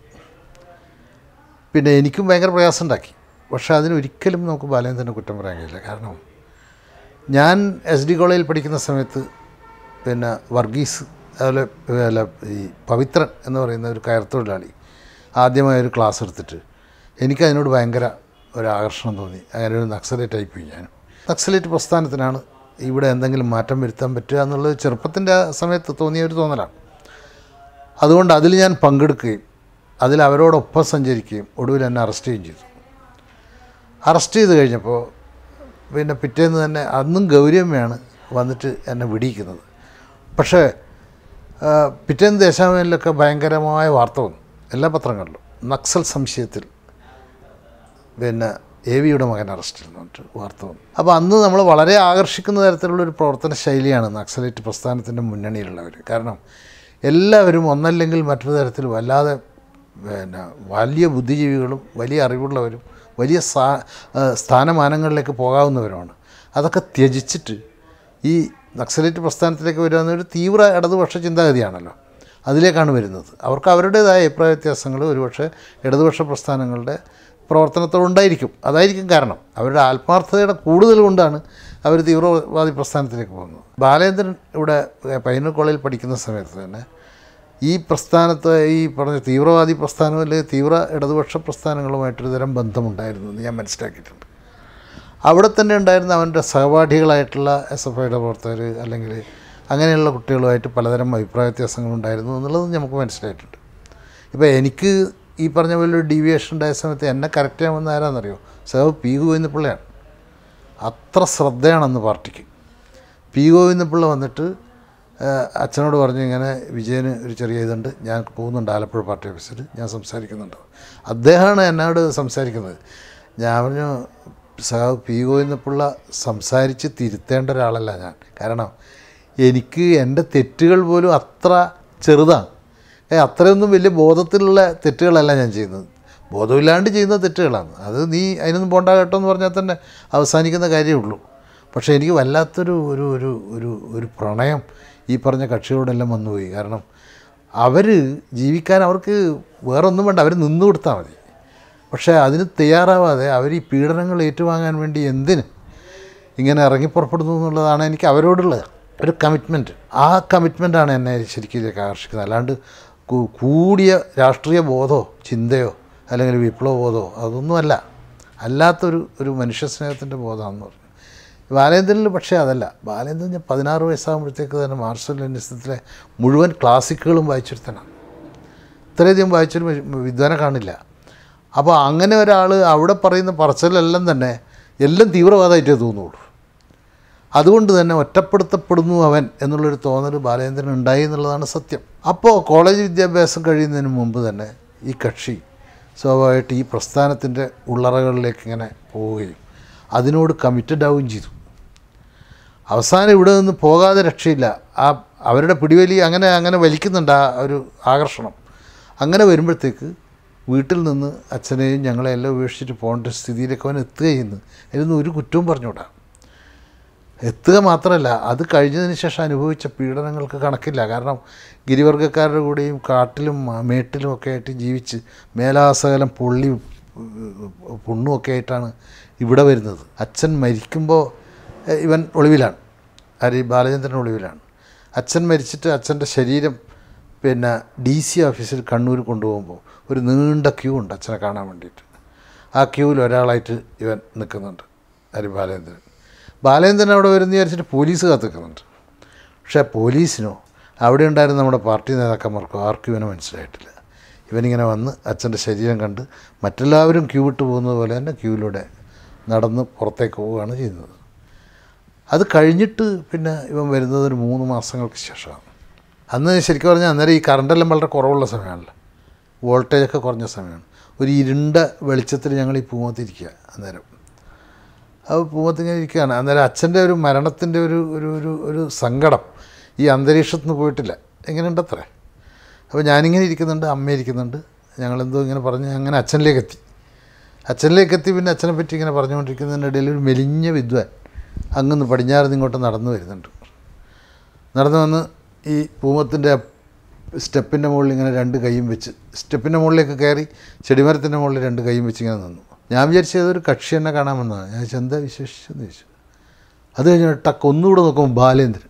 പിന്നെ എനിക്കും ഭയങ്കര പ്രയാസം ഉണ്ടാക്കി പക്ഷേ അതിനൊരിക്കലും നമുക്ക് ബാലേന്ദ്രനെ കുറ്റം പറയാൻ കഴിയില്ല കാരണം ഞാൻ എസ് ഡി കോളേജിൽ പഠിക്കുന്ന സമയത്ത് പിന്നെ വർഗീസ് അതുപോലെ അല്ല ഈ പവിത്രൻ എന്ന് പറയുന്ന ഒരു കയർ തൊഴിലാളി ആദ്യമായി ഒരു ക്ലാസ് എടുത്തിട്ട് എനിക്കതിനോട് ഭയങ്കര ഒരു ആകർഷണം തോന്നി അങ്ങനെ ഒരു നക്സലേറ്റ് ആയിപ്പോയി ഞാൻ നക്സലേറ്റ് പ്രസ്ഥാനത്തിനാണ് ഇവിടെ എന്തെങ്കിലും മാറ്റം വരുത്താൻ പറ്റുക എന്നുള്ളത് ചെറുപ്പത്തിൻ്റെ ആ സമയത്ത് തോന്നിയ ഒരു തോന്നലാണ് അതുകൊണ്ട് അതിൽ ഞാൻ പങ്കെടുക്കുകയും അതിൽ അവരോടൊപ്പം സഞ്ചരിക്കുകയും ഒടുവിൽ എന്നെ അറസ്റ്റ് ചെയ്യുകയും ചെയ്തു അറസ്റ്റ് ചെയ്ത് കഴിഞ്ഞപ്പോൾ പിന്നെ പിറ്റേന്ന് തന്നെ അന്നും ഗൗരവമ്മയാണ് വന്നിട്ട് എന്നെ വിടിയിക്കുന്നത് പക്ഷേ ആ, പിറ്റേന്ന് ദേശാഭിമാനിലൊക്കെ ഭയങ്കരമായ വാർത്ത വന്നു എല്ലാ പത്രങ്ങളിലും നക്സൽ സംശയത്തിൽ പിന്നെ എ വിയുടെ മകൻ അറസ്റ്റിൽ എന്ന് പറഞ്ഞിട്ട് വാർത്ത വന്നു അപ്പോൾ അന്ന് നമ്മൾ വളരെ ആകർഷിക്കുന്ന തരത്തിലുള്ള ഒരു പ്രവർത്തന ശൈലിയാണ് നക്സലേറ്റ് പ്രസ്ഥാനത്തിൻ്റെ മുന്നണിയിലുള്ളവർ കാരണം എല്ലാവരും ഒന്നല്ലെങ്കിൽ മറ്റൊരു തരത്തിൽ വല്ലാതെ പിന്നെ വലിയ ബുദ്ധിജീവികളും വലിയ അറിവുള്ളവരും വലിയ സ്ഥാ ആ, സ്ഥാനമാനങ്ങളിലേക്ക് പോകാവുന്നവരുമാണ് അതൊക്കെ ത്യജിച്ചിട്ട് ഈ നക്സലേറ്റ് പ്രസ്ഥാനത്തിലേക്ക് വരുന്ന ഒരു തീവ്ര ഇടതുപക്ഷ ചിന്താഗതിയാണല്ലോ അതിലേക്കാണ് വരുന്നത് അവർക്ക് അവരുടേതായ അഭിപ്രായ വ്യത്യാസങ്ങൾ ഒരുപക്ഷെ ഇടതുപക്ഷ പ്രസ്ഥാനങ്ങളുടെ പ്രവർത്തനത്തോടുണ്ടായിരിക്കും അതായിരിക്കും കാരണം അവരുടെ ആത്മാർത്ഥതയുടെ കൂടുതൽ കൊണ്ടാണ് അവർ തീവ്രവാദി പ്രസ്ഥാനത്തിലേക്ക് പോകുന്നത് ബാലേന്ദ്രൻ ഇവിടെ പയ്യന്നൂർ കോളേജിൽ പഠിക്കുന്ന സമയത്ത് തന്നെ ഈ പ്രസ്ഥാനത്ത് ഈ പറഞ്ഞ തീവ്രവാദി പ്രസ്ഥാനം അല്ലെങ്കിൽ തീവ്ര ഇടതുപക്ഷ പ്രസ്ഥാനങ്ങളുമായിട്ടൊരു തരം ബന്ധമുണ്ടായിരുന്നു എന്ന് ഞാൻ മനസ്സിലാക്കിയിട്ടുണ്ട് അവിടെ തന്നെ ഉണ്ടായിരുന്ന അവൻ്റെ സഹപാഠികളായിട്ടുള്ള എസ് എഫ് ഐയുടെ പ്രവർത്തകർ അല്ലെങ്കിൽ അങ്ങനെയുള്ള കുട്ടികളുമായിട്ട് പലതരം അഭിപ്രായ വ്യത്യാസങ്ങളുണ്ടായിരുന്നു എന്നുള്ളത് നമുക്ക് മനസ്സിലായിട്ടുണ്ട് ഇപ്പോൾ എനിക്ക് ഈ പറഞ്ഞ പോലെ ഒരു ഡീവിയേഷൻ ഉണ്ടായ സമയത്ത് എന്നെ കറക്റ്റ് ചെയ്യാൻ ആരാന്നറിയോ സഹ പി ഗോവിന്ദപിള്ളയാണ് അത്ര ശ്രദ്ധയാണെന്ന് പാർട്ടിക്ക് പി ഗോവിന്ദപിള്ള വന്നിട്ട് ആ, അച്ഛനോട് പറഞ്ഞു ഇങ്ങനെ വിജയന് ഒരു ചെറിയ ഇതുണ്ട് ഞാൻ പോകുന്നുണ്ട് ആലപ്പുഴ പാർട്ടി ഓഫീസിൽ ഞാൻ സംസാരിക്കുന്നുണ്ട് അദ്ദേഹമാണ് എന്നോട് സംസാരിക്കുന്നത് ഞാൻ പറഞ്ഞു സഹാവ് പി ഗോവിന്ദപിള്ള സംസാരിച്ച് തിരുത്തേണ്ട ഒരാളല്ല ഞാൻ കാരണം എനിക്ക് എൻ്റെ തെറ്റുകൾ പോലും അത്ര ചെറുതാണ് ഏ അത്രയൊന്നും വലിയ ബോധത്തിലുള്ള തെറ്റുകളല്ല ഞാൻ ചെയ്യുന്നത് ബോധമില്ലാണ്ട് ചെയ്യുന്ന തെറ്റുകളാണ് അത് നീ അതിനൊന്നും പോണ്ട കേട്ടോ എന്ന് പറഞ്ഞാൽ തന്നെ അവസാനിക്കുന്ന കാര്യമേ ഉള്ളൂ പക്ഷേ എനിക്ക് വല്ലാത്തൊരു ഒരു ഒരു ഒരു ഒരു പ്രണയം ഈ പറഞ്ഞ കക്ഷികളോടെല്ലാം വന്നുപോയി കാരണം അവർ ജീവിക്കാൻ അവർക്ക് വേറൊന്നും വേണ്ട അവർ നിന്നു കൊടുത്താൽ മതി പക്ഷേ അതിന് തയ്യാറാവാതെ അവർ ഈ പീഡനങ്ങൾ ഏറ്റുവാങ്ങാൻ വേണ്ടി എന്തിന് ഇങ്ങനെ ഇറങ്ങി പുറപ്പെടുന്നു എന്നുള്ളതാണ് എനിക്ക് അവരോടുള്ള ഒരു കമ്മിറ്റ്മെൻറ്റ് ആ കമ്മിറ്റ്മെൻറ്റാണ് എന്നെ ശരിക്കും ഇതിലേക്ക് ആകർഷിക്കുന്നത് അല്ലാണ്ട് കൂ- കൂടിയ രാഷ്ട്രീയ ബോധമോ ചിന്തയോ അല്ലെങ്കിൽ വിപ്ലവ ബോധമോ അതൊന്നുമല്ല അല്ലാത്തൊരു ഒരു മനുഷ്യ സ്നേഹത്തിൻ്റെ ബോധമാണെന്ന് പറഞ്ഞു ബാലേന്ദ്രനിൽ പക്ഷേ അതല്ല ബാലേന്ദ്രൻ ഞാൻ പതിനാറ് വയസ്സാകുമ്പോഴത്തേക്ക് തന്നെ മാർഷൽ ലെനിസത്തിലെ മുഴുവൻ ക്ലാസിക്കുകളും വായിച്ചെടുത്തനാണ് ഇത്രയധികം വായിച്ചൊരു മ- വിദ്വാനെ കാണില്ല അപ്പോൾ അങ്ങനെ ഒരാൾ അവിടെ പറയുന്ന പറച്ചിലെല്ലാം തന്നെ എല്ലാം തീവ്രവാദമായിട്ടേ തോന്നുള്ളൂ അതുകൊണ്ട് തന്നെ ഒറ്റപ്പെടുത്തപ്പെടുന്നു അവൻ എന്നുള്ളൊരു തോന്നൽ ബാലേന്ദ്രൻ ഉണ്ടായി എന്നുള്ളതാണ് സത്യം അപ്പോൾ കോളേജ് വിദ്യാഭ്യാസം കഴിയുന്നതിന് മുമ്പ് തന്നെ ഈ കക്ഷി സ്വാഭാവികമായിട്ട് ഈ പ്രസ്ഥാനത്തിൻ്റെ ഉള്ളറകളിലേക്ക് ഇങ്ങനെ പോവുകയും അതിനോട് കമ്മിറ്റഡ് ആവുകയും ചെയ്തു അവസാനം ഇവിടെ നിന്ന് പോകാതെ രക്ഷയില്ല ആ അവരുടെ പിടിവലി അങ്ങനെ അങ്ങനെ വലിക്കുന്നുണ്ട് ആ ഒരു ആകർഷണം അങ്ങനെ വരുമ്പോഴത്തേക്ക് വീട്ടിൽ നിന്ന് അച്ഛനെയും ഞങ്ങളെല്ലാം ഉപേക്ഷിച്ചിട്ട് പോകേണ്ട സ്ഥിതിയിലേക്ക് അവൻ എത്തുകയെന്ന് അതിലൊന്നും ഒരു കുറ്റവും പറഞ്ഞുകൂടാ എത്തുക മാത്രമല്ല അത് കഴിഞ്ഞതിന് ശേഷം അനുഭവിച്ച പീഡനങ്ങൾക്ക് കണക്കില്ല കാരണം ഗിരിവർഗ്ഗക്കാരുടെ കൂടെയും കാട്ടിലും മ- മേട്ടിലും ഒക്കെ ആയിട്ട് ജീവിച്ച് മേലാസകലം പൊള്ളി പുണ്ണുമൊക്കെ ആയിട്ടാണ് ഇവിടെ വരുന്നത് അച്ഛൻ മരിക്കുമ്പോൾ എഹ്, ഇവൻ ഒളിവിലാണ് ആര് ഈ ബാലചന്ദ്രൻ ഒളിവിലാണ് അച്ഛൻ മരിച്ചിട്ട് അച്ഛൻ്റെ ശരീരം പിന്നെ ഡി സി ഓഫീസിൽ കണ്ണൂർ കൊണ്ടുപോകുമ്പോൾ ഒരു നീണ്ട ക്യൂ ഉണ്ട് അച്ഛനെ കാണാൻ വേണ്ടിയിട്ട് ആ ക്യൂവിൽ ഒരാളായിട്ട് ഇവൻ നിൽക്കുന്നുണ്ട് ആര് ബാലേന്ദ്രൻ ബാലേന്ദ്രൻ അവിടെ വരുന്ന വിചാരിച്ചിട്ട് പോലീസ് കാത്ത് നിൽക്കുന്നുണ്ട് പക്ഷേ പോലീസിനോ അവിടെ ഉണ്ടായിരുന്ന നമ്മുടെ പാർട്ടി നേതാക്കന്മാർക്കോ ആർക്കും ഇവനെ മനസ്സിലായിട്ടില്ല ഇവനിങ്ങനെ വന്ന് അച്ഛൻ്റെ ശരീരം കണ്ട് മറ്റെല്ലാവരും ക്യൂ വിട്ട് പോകുന്നത് പോലെ തന്നെ ക്യൂവിലൂടെ നടന്ന് പുറത്തേക്ക് പോവുകയാണ് ചെയ്യുന്നത് അത് കഴിഞ്ഞിട്ട് പിന്നെ ഇവൻ വരുന്നത് ഒരു മൂന്ന് മാസങ്ങൾക്ക് ശേഷമാണ് അന്ന് ശരിക്കും പറഞ്ഞാൽ അന്നേരം ഈ കറണ്ടെല്ലാം വളരെ കുറവുള്ള സമയമാണല്ലോ വോൾട്ടേജൊക്കെ കുറഞ്ഞ സമയമാണ് ഒരു ഇരുണ്ട വെളിച്ചത്തിൽ ഞങ്ങൾ ഈ പൂമത്തിരിക്കുക അന്നേരം അത് പൂമത്തിങ്ങനെ ഇരിക്കുകയാണ് അന്നേരം അച്ഛൻ്റെ ഒരു മരണത്തിൻ്റെ ഒരു ഒരു ഒരു ഒരു സങ്കടം ഈ അന്തരീക്ഷത്തിൽ നിന്ന് പോയിട്ടില്ല എങ്ങനെയുണ്ടത്രേ അപ്പോൾ ഞാനിങ്ങനെ ഇരിക്കുന്നുണ്ട് അമ്മ ഇരിക്കുന്നുണ്ട് ഞങ്ങളെന്തോ ഇങ്ങനെ പറഞ്ഞ് അങ്ങനെ അച്ഛനിലേക്ക് എത്തി അച്ഛനിലേക്ക് എത്തി പിന്നെ അച്ഛനെ പറ്റി ഇങ്ങനെ പറഞ്ഞുകൊണ്ടിരിക്കുന്നതിൻ്റെ ഇടയിൽ ഒരു മെലിഞ്ഞ വിദ്വാൻ അങ്ങ് പടിഞ്ഞാറ് നിന്ന് ഇങ്ങോട്ട് നടന്നു വരുന്നുണ്ട് നടന്നു വന്ന് ഈ പൂമത്തിൻ്റെ സ്റ്റെപ്പിൻ്റെ മുകളിൽ ഇങ്ങനെ രണ്ട് കൈയും വെച്ച് സ്റ്റെപ്പിൻ്റെ മുകളിലേക്ക് കയറി ചെടിമരത്തിൻ്റെ മുകളിൽ രണ്ട് കൈയും വെച്ച് ഇങ്ങനെ നിന്നു ഞാൻ വിചാരിച്ചത് ഏതൊരു കക്ഷി എന്നെ കാണാൻ വന്നതാണ് ഞാൻ ചോദിച്ചു എന്താ വിശേഷിച്ചെന്ന് ചോദിച്ചു അത് കഴിഞ്ഞ് ടക്ക് ഒന്നുകൂടെ നോക്കുമ്പോൾ ബാലേന്ദ്രൻ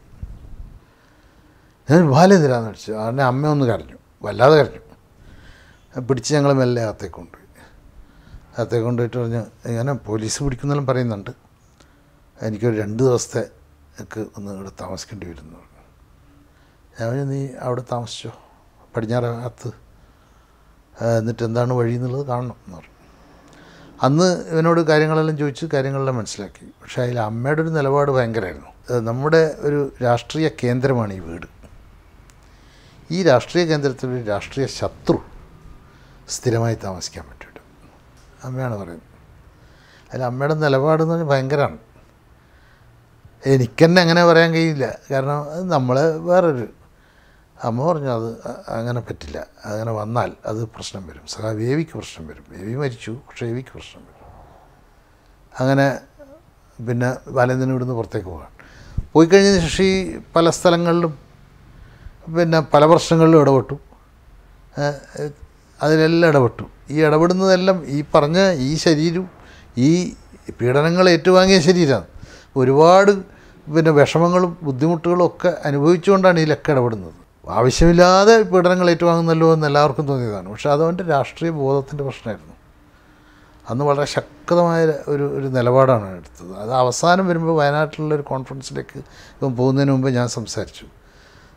ഞാൻ ബാലേന്ദ്രാന്ന് വിളിച്ചു അവൻ്റെ അമ്മ ഒന്ന് കരഞ്ഞു വല്ലാതെ കരഞ്ഞു പിടിച്ച് ഞങ്ങൾ മെല്ലെ അകത്തേക്ക് കൊണ്ടുപോയി അകത്തേക്ക് കൊണ്ടുപോയിട്ട് പറഞ്ഞു ഇങ്ങനെ പോലീസ് പിടിക്കുന്നെല്ലാം പറയുന്നുണ്ട് എനിക്കൊരു രണ്ട് ദിവസത്തെ എനിക്ക് ഒന്ന് ഇവിടെ താമസിക്കേണ്ടി വരുന്നു പറഞ്ഞു. ഞാൻ പറഞ്ഞു നീ അവിടെ താമസിച്ചോ പടിഞ്ഞാറ് അകത്ത് ആ, എന്നിട്ട് എന്താണ് വഴി എന്നുള്ളത് കാണണം എന്ന് പറഞ്ഞു അന്ന് ഇവനോട് കാര്യങ്ങളെല്ലാം ചോദിച്ച് കാര്യങ്ങളെല്ലാം മനസ്സിലാക്കി പക്ഷേ അതിൽ അമ്മയുടെ ഒരു നിലപാട് ഭയങ്കരമായിരുന്നു അത് നമ്മുടെ ഒരു രാഷ്ട്രീയ കേന്ദ്രമാണ് ഈ വീട് ഈ രാഷ്ട്രീയ കേന്ദ്രത്തിൽ ഒരു രാഷ്ട്രീയ ശത്രു സ്ഥിരമായി താമസിക്കാൻ പറ്റില്ല അമ്മയാണ് പറയുന്നത് അതിൽ അമ്മയുടെ നിലപാടെന്ന് പറഞ്ഞാൽ ഭയങ്കരമാണ് എനിക്കെന്നെ അങ്ങനെ പറയാൻ കഴിയില്ല കാരണം അത് നമ്മൾ വേറൊരു അമ്മ പറഞ്ഞു അത് അ- അങ്ങനെ പറ്റില്ല അങ്ങനെ വന്നാൽ അത് പ്രശ്നം വരും സഹാ വേവിക്ക് പ്രശ്നം വരും വേവി മരിച്ചു പക്ഷേ വേവിക്ക് പ്രശ്നം വരും അങ്ങനെ പിന്നെ ബാലേന്ദ്രൻ ഇവിടുന്ന് പുറത്തേക്ക് പോകാൻ പോയി കഴിഞ്ഞതിന് ശേഷം ഈ പല സ്ഥലങ്ങളിലും പിന്നെ പല പ്രശ്നങ്ങളിലും ഇടപെട്ടു ഏഹ്, ഏഹ്, അതിലെല്ലാം ഇടപെട്ടു ഈ ഇടപെടുന്നതെല്ലാം ഈ പറഞ്ഞ ഈ ശരീരവും ഈ പീഡനങ്ങൾ ഏറ്റുവാങ്ങിയ ശരീരമാണ് ഒരുപാട് പിന്നെ വിഷമങ്ങളും ബുദ്ധിമുട്ടുകളും ഒക്കെ അനുഭവിച്ചുകൊണ്ടാണ് ഇതിലൊക്കെ ഇടപെടുന്നത് ആവശ്യമില്ലാതെ പീഡനങ്ങൾ ഏറ്റുവാങ്ങുന്നല്ലോ എന്ന് എല്ലാവർക്കും തോന്നിയതാണ് പക്ഷേ അതവൻ്റെ രാഷ്ട്രീയ ബോധത്തിൻ്റെ പ്രശ്നമായിരുന്നു അന്ന് വളരെ ശക്തമായ ഒരു ഒരു നിലപാടാണ് എടുത്തത് അത് അവസാനം വരുമ്പോൾ വയനാട്ടിലുള്ള ഒരു കോൺഫറൻസിലേക്ക് ഇവൻ പോകുന്നതിന് മുമ്പ് ഞാൻ സംസാരിച്ചു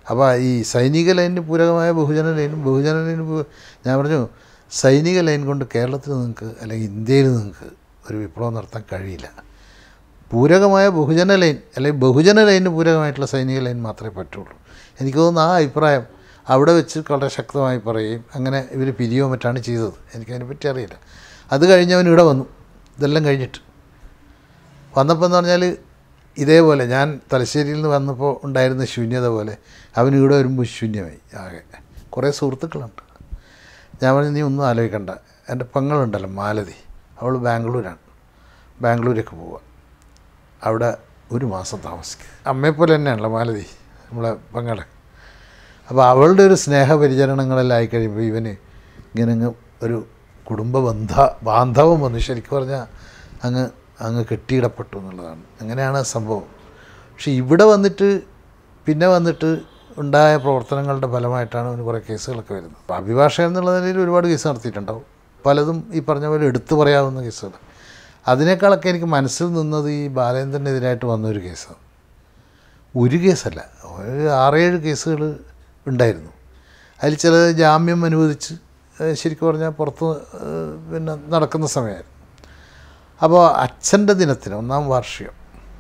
അപ്പോൾ ഈ സൈനിക ലൈനിന് പൂരകമായ ബഹുജന ലൈനും ബഹുജന ലൈന് പൂ- ഞാൻ പറഞ്ഞു സൈനിക ലൈൻ കൊണ്ട് കേരളത്തിൽ നിങ്ങൾക്ക് അല്ലെങ്കിൽ ഇന്ത്യയിൽ നിങ്ങൾക്ക് ഒരു വിപ്ലവം നടത്താൻ കഴിയില്ല പൂരകമായ ബഹുജന ലൈൻ അല്ലെങ്കിൽ ബഹുജന ലൈനിന് പൂരകമായിട്ടുള്ള സൈനിക ലൈൻ മാത്രമേ പറ്റുള്ളൂ എനിക്ക് തോന്നുന്നു ആ അഭിപ്രായം അവിടെ വെച്ച് വളരെ ശക്തമായി പറയുകയും അങ്ങനെ ഇവർ പിരിയോ മറ്റാണ് ചെയ്തത് എനിക്കതിനെപ്പറ്റി അറിയില്ല അത് കഴിഞ്ഞവൻ ഇവിടെ വന്നു ഇതെല്ലാം കഴിഞ്ഞിട്ട് വന്നപ്പോൾ എന്ന് പറഞ്ഞാൽ ഇതേപോലെ ഞാൻ തലശ്ശേരിയിൽ നിന്ന് വന്നപ്പോൾ ഉണ്ടായിരുന്ന ശൂന്യത പോലെ അവൻ ഇവിടെ വരുമ്പോൾ ശൂന്യമായി ആകെ കുറേ സുഹൃത്തുക്കളുണ്ട് ഞാൻ പറഞ്ഞു നീ ഒന്നും ആലോചിക്കണ്ട എൻ്റെ പെങ്ങളുണ്ടല്ലോ മാലതി അവൾ ബാംഗ്ലൂരാണ് ബാംഗ്ലൂരേക്ക് പോവുക അവിടെ ഒരു മാസം താമസിക്കുക അമ്മയെപ്പോലെ തന്നെയാണല്ലോ മാലതി നമ്മളെ പെങ്ങളെ അപ്പോൾ അവളുടെ ഒരു സ്നേഹപരിചരണങ്ങളെല്ലാം ആയി കഴിയുമ്പോൾ ഇവന് ഇങ്ങനെ അങ്ങ് ഒരു കുടുംബ ബന്ധ ബാന്ധവം വന്നു ശരിക്കും പറഞ്ഞാൽ അങ്ങ് അങ്ങ് കെട്ടിയിടപ്പെട്ടു എന്നുള്ളതാണ് അങ്ങനെയാണ് ആ സംഭവം പക്ഷെ ഇവിടെ വന്നിട്ട് പിന്നെ വന്നിട്ട് ഉണ്ടായ പ്രവർത്തനങ്ങളുടെ ഫലമായിട്ടാണ് അവന് കുറേ കേസുകളൊക്കെ വരുന്നത് അപ്പോൾ അഭിഭാഷകൻ എന്നുള്ള നിലയിൽ ഒരുപാട് കേസ് നടത്തിയിട്ടുണ്ടാവും പലതും ഈ പറഞ്ഞ പോലെ എടുത്തു പറയാവുന്ന കേസുകൾ അതിനേക്കാളൊക്കെ എനിക്ക് മനസ്സിൽ നിന്നത് ഈ ബാലേന്ദ്രനെതിരായിട്ട് വന്നൊരു കേസാണ് ഒരു കേസല്ല ഒരു ആറേഴ് കേസുകൾ ഉണ്ടായിരുന്നു അതിൽ ചിലത് ജാമ്യം അനുവദിച്ച് ഏഹ് ശരിക്കും പറഞ്ഞാൽ പുറത്ത് ഏഹ് പിന്നെ നടക്കുന്ന സമയമായിരുന്നു അപ്പോൾ അച്ഛൻ്റെ ദിനത്തിന് ഒന്നാം വാർഷികം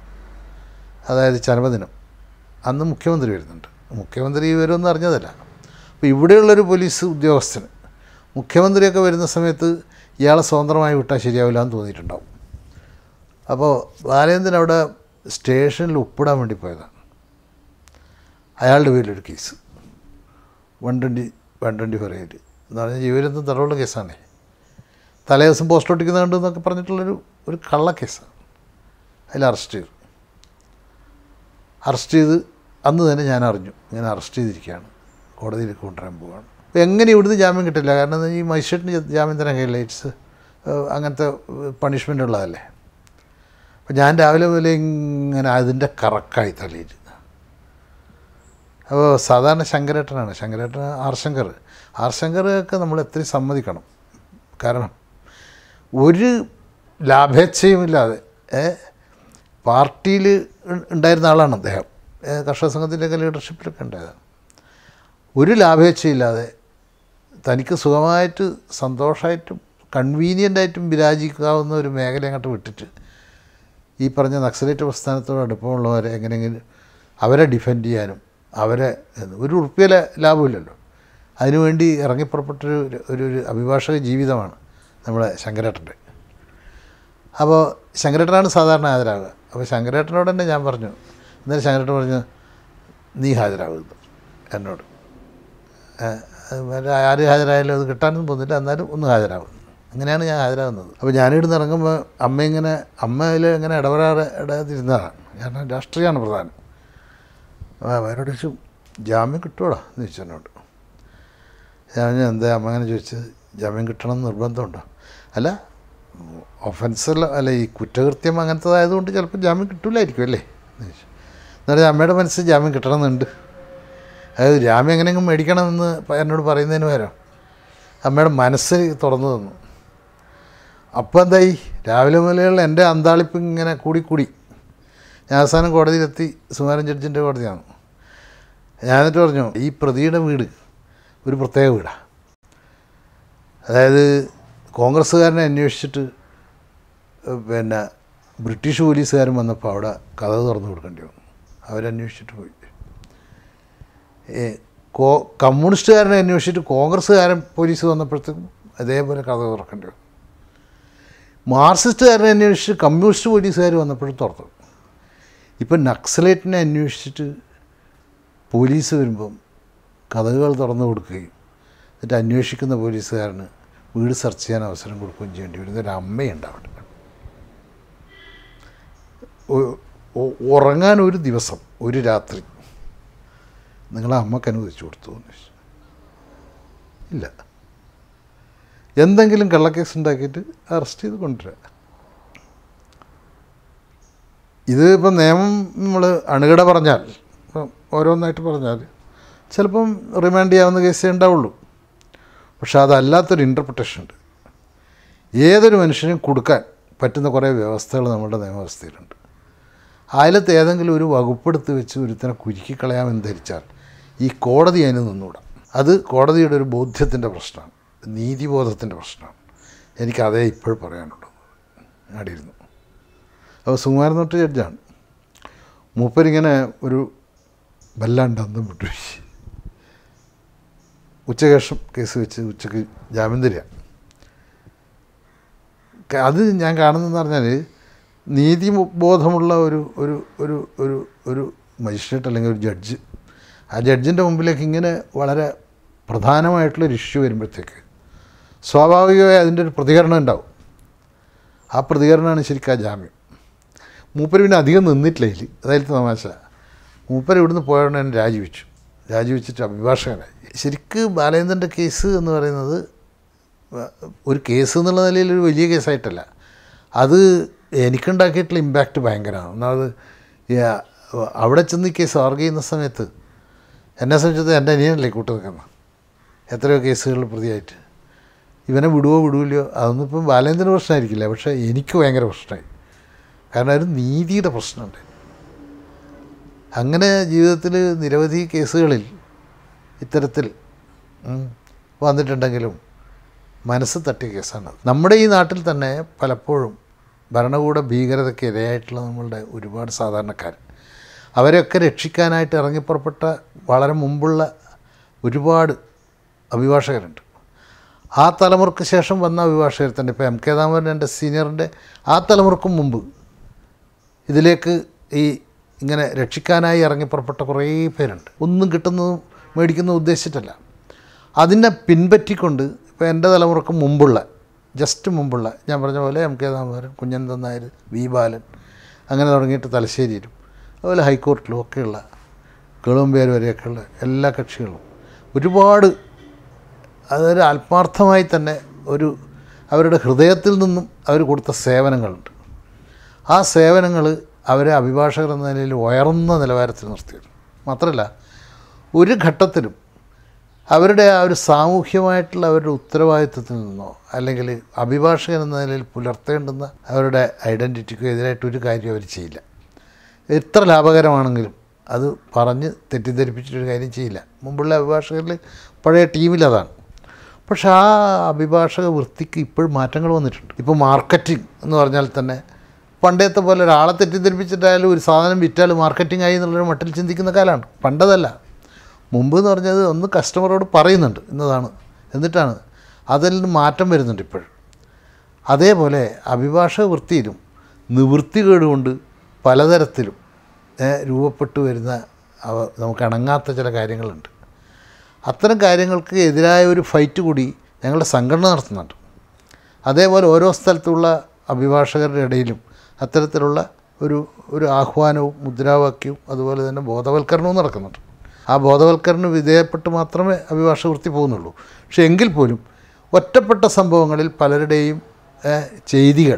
അതായത് ചരമദിനം അന്ന് മുഖ്യമന്ത്രി വരുന്നുണ്ട് മുഖ്യമന്ത്രി വരുമെന്ന് അറിഞ്ഞതല്ല അപ്പോൾ ഇവിടെയുള്ളൊരു പോലീസ് ഉദ്യോഗസ്ഥന് മുഖ്യമന്ത്രിയൊക്കെ വരുന്ന സമയത്ത് ഇയാളെ സ്വതന്ത്രമായി വിട്ടാൽ ശരിയാവില്ല എന്ന് തോന്നിയിട്ടുണ്ടാവും അപ്പോൾ ബാലേന്ദ്രൻ അവിടെ സ്റ്റേഷനിൽ ഒപ്പിടാൻ വേണ്ടി പോയതാണ് അയാളുടെ പേരിലൊരു case one twenty one twenty four eight എന്ന് പറഞ്ഞാൽ ജീവരത്തും തടവുള്ള കേസാണേ തലേ ദിവസം പോസ്റ്റ് ഒട്ടിക്കുന്നുണ്ട് എന്നൊക്കെ പറഞ്ഞിട്ടുള്ളൊരു ഒരു കള്ള കേസാണ് അതിൽ അറസ്റ്റ് ചെയ്തു അറസ്റ്റ് ചെയ്ത് അന്ന് തന്നെ ഞാൻ അറിഞ്ഞു ഇങ്ങനെ അറസ്റ്റ് ചെയ്തിരിക്കുകയാണ് കോടതിയിലേക്ക് കൊണ്ടുവരാൻ പോവുകയാണ് അപ്പോൾ എങ്ങനെ ഇവിടുന്ന് ജാമ്യം കിട്ടില്ല കാരണം ഈ മജിസ്ട്രേറ്റിന് ജാമ്യം തരാൻ കഴിയില്ല ഇറ്റ്സ് അങ്ങനത്തെ പണിഷ്മെൻ്റ് ഉള്ളതല്ലേ അപ്പോൾ ഞാൻ രാവിലെ മുതലേ ഇങ്ങനെ അതിൻ്റെ കറക്കായി തലയിൽ അപ്പോൾ സാധാരണ ശങ്കരേട്ടനാണ് ശങ്കരേട്ടൻ ആർ ശങ്കർ ആർ ശങ്കറൊക്കെ നമ്മൾ എത്രയും സമ്മതിക്കണം കാരണം ഒരു ലാഭേച്ഛയുമില്ലാതെ ഏ, പാർട്ടിയിൽ ഉ- ഉണ്ടായിരുന്ന ആളാണ് അദ്ദേഹം ഏ, കർഷക സംഘത്തിൻ്റെയൊക്കെ ലീഡർഷിപ്പിലൊക്കെ ഉണ്ടായതാണ് ഒരു ലാഭേച്ഛയില്ലാതെ തനിക്ക് സുഖമായിട്ട് സന്തോഷമായിട്ടും കൺവീനിയൻ്റായിട്ടും വിരാജിക്കാവുന്ന ഒരു മേഖല അങ്ങോട്ട് വിട്ടിട്ട് ഈ പറഞ്ഞ നക്സലേറ്റ് പ്രസ്ഥാനത്തോട് അടുപ്പമുള്ളവരെ എങ്ങനെയെങ്കിലും അവരെ ഡിഫെൻഡ് ചെയ്യാനും അവരെ ഒരു ഉറുപ്പിയിലെ ലാഭമില്ലല്ലോ അതിനുവേണ്ടി ഇറങ്ങിപ്പുറപ്പെട്ടൊരു ഒരു ഒരു അഭിഭാഷക ജീവിതമാണ് നമ്മുടെ ശങ്കരേട്ടൻ്റെ അപ്പോൾ ശങ്കരേട്ടനാണ് സാധാരണ ഹാജരാകുക അപ്പോൾ ശങ്കരേട്ടനോട് തന്നെ ഞാൻ പറഞ്ഞു എന്നാലും ശങ്കരേട്ടൻ പറഞ്ഞു നീ ഹാജരാകുന്നു എന്നോട് ഏ, അത് വേറെ ആര് ഹാജരായാലും അത് കിട്ടാനൊന്നും പോകുന്നില്ല എന്നാലും ഒന്ന് ഹാജരാകും അങ്ങനെയാണ് ഞാൻ ഹാജരാകുന്നത് അപ്പോൾ ഞാനിവിടുന്ന് ഇറങ്ങുമ്പോൾ അമ്മ ഇങ്ങനെ അമ്മ അതിൽ ഇങ്ങനെ ഇടപെടാതെ ഇടാതിരുന്നതാണ് കാരണം രാഷ്ട്രീയമാണ് പ്രധാനം അപ്പോൾ അവരോട് ചോദിച്ചു ജാമ്യം കിട്ടുമോടാ എന്ന് ചോദിച്ചു എന്നോട് ഞാൻ പറഞ്ഞു, എന്താ അമ്മ അങ്ങനെ ചോദിച്ചത് ജാമ്യം കിട്ടണം എന്ന് നിർബന്ധമുണ്ടോ അല്ല ഒഫൻസല്ല അല്ല ഈ കുറ്റകൃത്യം അങ്ങനത്തതായതുകൊണ്ട് ചിലപ്പോൾ ജാമ്യം കിട്ടില്ലായിരിക്കും അല്ലേ എന്ന് ചോദിച്ചു എന്നാലും അമ്മയുടെ മനസ്സിൽ ജാമ്യം കിട്ടണമെന്നുണ്ട് അതായത് ജാമ്യം എങ്ങനെയെങ്കിലും മേടിക്കണമെന്ന് പ- എന്നോട് പറയുന്നതിന് പകരം അമ്മയുടെ മനസ്സ് തുറന്നു തന്നു അപ്പോൾ എന്തായി രാവിലെ മുതലുള്ള എൻ്റെ അന്താളിപ്പ് ഇങ്ങനെ കൂടി കൂടി ഞാൻ അവസാനം കോടതിയിലെത്തി സുമാരൻ ജഡ്ജിൻ്റെ കോടതിയാണ് ഞാൻ എന്നിട്ട് പറഞ്ഞു ഈ പ്രതിയുടെ വീട് ഒരു പ്രത്യേക വീടാണ് അതായത് കോൺഗ്രസ്സുകാരനെ അന്വേഷിച്ചിട്ട് ഏഹ്, പിന്നെ ബ്രിട്ടീഷ് പോലീസുകാരൻ വന്നപ്പോൾ അവിടെ കഥ തുറന്നു കൊടുക്കേണ്ടി വന്നു അവരന്വേഷിച്ചിട്ട് പോയി ഏ, കോ കമ്മ്യൂണിസ്റ്റുകാരനെ അന്വേഷിച്ചിട്ട് കോൺഗ്രസ്സുകാരൻ പോലീസ് വന്നപ്പോഴത്തേക്കും അതേപോലെ കഥ തുറക്കേണ്ടി വന്നു മാർക്സിസ്റ്റുകാരനെ അന്വേഷിച്ച് കമ്മ്യൂണിസ്റ്റ് പോലീസുകാർ വന്നപ്പോഴും തുറന്നു ഇപ്പം നക്സലേറ്റിനെ അന്വേഷിച്ചിട്ട് പോലീസ് വരുമ്പം കഥകൾ തുറന്നു കൊടുക്കുകയും എന്നിട്ട് അന്വേഷിക്കുന്ന പോലീസുകാരന് വീട് സെർച്ച് ചെയ്യാൻ അവസരം കൊടുക്കുകയും ചെയ്യേണ്ടി വരുന്ന ഒരു അമ്മയുണ്ട് അവിടെ ഒ- ഒ- ഉറങ്ങാൻ ഒരു ദിവസം ഒരു രാത്രി നിങ്ങളെ അമ്മക്ക് അനുവദിച്ചു കൊടുത്തു എന്ന് ചോദിച്ചു. ഇല്ല എന്തെങ്കിലും കള്ളക്കേസ് ഉണ്ടാക്കിയിട്ട് അറസ്റ്റ് ചെയ്ത് കൊണ്ടുവരിക ഇത് ഇപ്പം നിയമം നമ്മൾ അണുകിട പറഞ്ഞാൽ ഇപ്പം ഓരോന്നായിട്ട് പറഞ്ഞാൽ ചിലപ്പം റിമാൻഡ് ചെയ്യാവുന്ന കേസേ ഉണ്ടാവുള്ളൂ പക്ഷെ അതല്ലാത്തൊരു ഇൻ്റർപ്രിട്ടേഷൻ ഉണ്ട് ഏതൊരു മനുഷ്യനും കൊടുക്കാൻ പറ്റുന്ന കുറേ വ്യവസ്ഥകൾ നമ്മുടെ നിയമവ്യവസ്ഥയിലുണ്ട് അതിലത്ത് ഏതെങ്കിലും ഒരു വകുപ്പെടുത്ത് വെച്ച് ഒരുത്തനെ കുരുക്കിക്കളയാമെന്ന് ധരിച്ചാൽ ഈ കോടതി അതിന് നിന്നൂടാ അത് കോടതിയുടെ ഒരു ബോധ്യത്തിൻ്റെ പ്രശ്നമാണ് നീതിബോധത്തിൻ്റെ പ്രശ്നമാണ് എനിക്കതേ ഇപ്പോഴും പറയാനുള്ളൂ ആടിയിരുന്നു അപ്പോൾ സുകുമാരൻ തൊട്ട് ജഡ്ജാണ് മൂപ്പരിങ്ങനെ ഒരു വല്ലാണ്ട് അന്തം വിട്ടു ഉച്ചശേഷം കേസ് വെച്ച് ഉച്ചയ്ക്ക് ജാമ്യം തരിക ക- അത് ഞാൻ കാണുന്നതെന്ന് പറഞ്ഞാൽ നീതി ബോധമുള്ള ഒരു ഒരു ഒരു ഒരു ഒരു മജിസ്ട്രേറ്റ് അല്ലെങ്കിൽ ഒരു ജഡ്ജ് ആ ജഡ്ജിൻ്റെ മുമ്പിലേക്ക് ഇങ്ങനെ വളരെ പ്രധാനമായിട്ടുള്ളൊരു ഇഷ്യൂ വരുമ്പോഴത്തേക്ക് സ്വാഭാവികമായി അതിൻ്റെ ഒരു പ്രതികരണം ഉണ്ടാവും ആ പ്രതികരണമാണ് ശരിക്കും ആ ജാമ്യം മൂപ്പര് പിന്നെ അധികം നിന്നിട്ടില്ല ഇതിൽ അതായത് തമാശ മൂപ്പര് ഇവിടുന്ന് പോയതുകൊണ്ട് തന്നെ രാജിവെച്ചു രാജിവെച്ചിട്ട് അഭിഭാഷകനായി ശരിക്ക് ബാലേന്ദ്രൻ്റെ കേസ് എന്ന് പറയുന്നത് ഒരു കേസ് എന്നുള്ള നിലയിൽ ഒരു വലിയ കേസായിട്ടല്ല അത് എനിക്കുണ്ടാക്കിയിട്ടുള്ള ഇമ്പാക്റ്റ് ഭയങ്കരമാണ് ഒന്നാമത് ഈ അവിടെ ചെന്ന് ഈ കേസ് ആർഗ് ചെയ്യുന്ന സമയത്ത് എന്നെ സംബന്ധിച്ചത് എൻ്റെ അനിയനല്ലേ കൂട്ട് നിൽക്കുന്നത് എത്രയോ കേസുകളിൽ പ്രതിയായിട്ട് ഇവനെ വിടുവോ വിടുവില്ലയോ അതൊന്നും ഇപ്പം ബാലേന്ദ്രന് പ്രശ്നമായിരിക്കില്ല പക്ഷേ എനിക്ക് ഭയങ്കര പ്രശ്നമായി കാരണം ഒരു നീതിയുടെ പ്രശ്നമുണ്ട് അങ്ങനെ ജീവിതത്തിൽ നിരവധി കേസുകളിൽ ഇത്തരത്തിൽ ഉം, വന്നിട്ടുണ്ടെങ്കിലും മനസ്സ് തട്ടിയ കേസാണ് നമ്മുടെ ഈ നാട്ടിൽ തന്നെ പലപ്പോഴും ഭരണകൂട ഭീകരതയ്ക്ക് ഇരയായിട്ടുള്ള നമ്മളുടെ ഒരുപാട് സാധാരണക്കാർ അവരെയൊക്കെ രക്ഷിക്കാനായിട്ട് ഇറങ്ങിപ്പുറപ്പെട്ട വളരെ മുമ്പുള്ള ഒരുപാട് അഭിഭാഷകരുണ്ട് ആ തലമുറക്ക് ശേഷം വന്ന അഭിഭാഷകർ തന്നെ ഇപ്പോൾ എം കെ ദാമോദരൻ എൻ്റെ സീനിയറിൻ്റെ ആ തലമുറക്കും മുമ്പ് ഇതിലേക്ക് ഈ ഇങ്ങനെ രക്ഷിക്കാനായി ഇറങ്ങി പുറപ്പെട്ട കുറേ പേരുണ്ട് ഒന്നും കിട്ടുന്നതും മേടിക്കുന്നതും ഉദ്ദേശിച്ചിട്ടല്ല അതിനെ പിൻപറ്റിക്കൊണ്ട് ഇപ്പോൾ എൻ്റെ തലമുറക്ക് മുമ്പുള്ള ജസ്റ്റ് മുമ്പുള്ള ഞാൻ പറഞ്ഞ പോലെ M K Damodaran Kunjanandan Nair V Balan അങ്ങനെ തുടങ്ങിയിട്ട് തലശ്ശേരിയിലും അതുപോലെ ഹൈക്കോർട്ടിലും ഒക്കെയുള്ള കേളുമ്പേർ വരെയൊക്കെയുള്ള എല്ലാ കക്ഷികളും ഒരുപാട് അതൊരു ആത്മാർത്ഥമായി തന്നെ ഒരു അവരുടെ ഹൃദയത്തിൽ നിന്നും അവർ കൊടുത്ത സേവനങ്ങളുണ്ട് ആ സേവനങ്ങൾ അവരെ അഭിഭാഷകർ എന്ന നിലയിൽ ഉയർന്ന നിലവാരത്തിൽ നിർത്തിയത് മാത്രമല്ല ഒരു ഘട്ടത്തിലും അവരുടെ ആ ഒരു സാമൂഹ്യമായിട്ടുള്ള അവരുടെ ഉത്തരവാദിത്വത്തിൽ നിന്നോ അല്ലെങ്കിൽ അഭിഭാഷകൻ എന്ന നിലയിൽ പുലർത്തേണ്ടുന്ന അവരുടെ ഐഡൻറ്റിറ്റിക്കോ എതിരായിട്ട് ഒരു കാര്യം അവർ ചെയ്യില്ല എത്ര ലാഭകരമാണെങ്കിലും അത് പറഞ്ഞ് തെറ്റിദ്ധരിപ്പിച്ചിട്ടൊരു കാര്യം ചെയ്യില്ല മുമ്പുള്ള അഭിഭാഷകരിൽ പഴയ ടീമിൽ അതാണ് പക്ഷെ ആ അഭിഭാഷക വൃത്തിക്ക് ഇപ്പോഴും മാറ്റങ്ങൾ വന്നിട്ടുണ്ട് ഇപ്പോൾ മാർക്കറ്റിംഗ് എന്ന് പറഞ്ഞാൽ തന്നെ പണ്ടത്തെ പോലെ ഒരാളെ തെറ്റിദ്ധരിപ്പിച്ചിട്ടായാലും ഒരു സാധനം വിറ്റാൽ മാർക്കറ്റിംഗ് ആയി എന്നുള്ളൊരു മട്ടിൽ ചിന്തിക്കുന്ന കാലമാണ് പണ്ടതല്ല മുമ്പ് എന്ന് പറഞ്ഞത് ഒന്ന് കസ്റ്റമറോട് പറയുന്നുണ്ട് എന്നതാണ് എന്നിട്ടാണ് അതിൽ നിന്ന് മാറ്റം വരുന്നുണ്ട് ഇപ്പോഴും അതേപോലെ അഭിഭാഷക വൃത്തിയിലും നിവൃത്തികേട് കൊണ്ട് പലതരത്തിലും ഏ, രൂപപ്പെട്ടു വരുന്ന അവ നമുക്ക് അണങ്ങാത്ത ചില കാര്യങ്ങളുണ്ട് അത്തരം കാര്യങ്ങൾക്ക് എതിരായ ഒരു ഫൈറ്റ് കൂടി ഞങ്ങളുടെ സംഘടന നടത്തുന്നുണ്ട് അതേപോലെ ഓരോ സ്ഥലത്തുള്ള അഭിഭാഷകരുടെ ഇടയിലും അത്തരത്തിലുള്ള ഒരു ഒരു ആഹ്വാനവും മുദ്രാവാക്യവും അതുപോലെ തന്നെ ബോധവൽക്കരണവും നടക്കുന്നുണ്ട് ആ ബോധവൽക്കരണം വിധേയപ്പെട്ട് മാത്രമേ അഭിഭാഷക വൃത്തി പോകുന്നുള്ളൂ പക്ഷേ എങ്കിൽ പോലും ഒറ്റപ്പെട്ട സംഭവങ്ങളിൽ പലരുടെയും ഏഹ്, ചെയ്തികൾ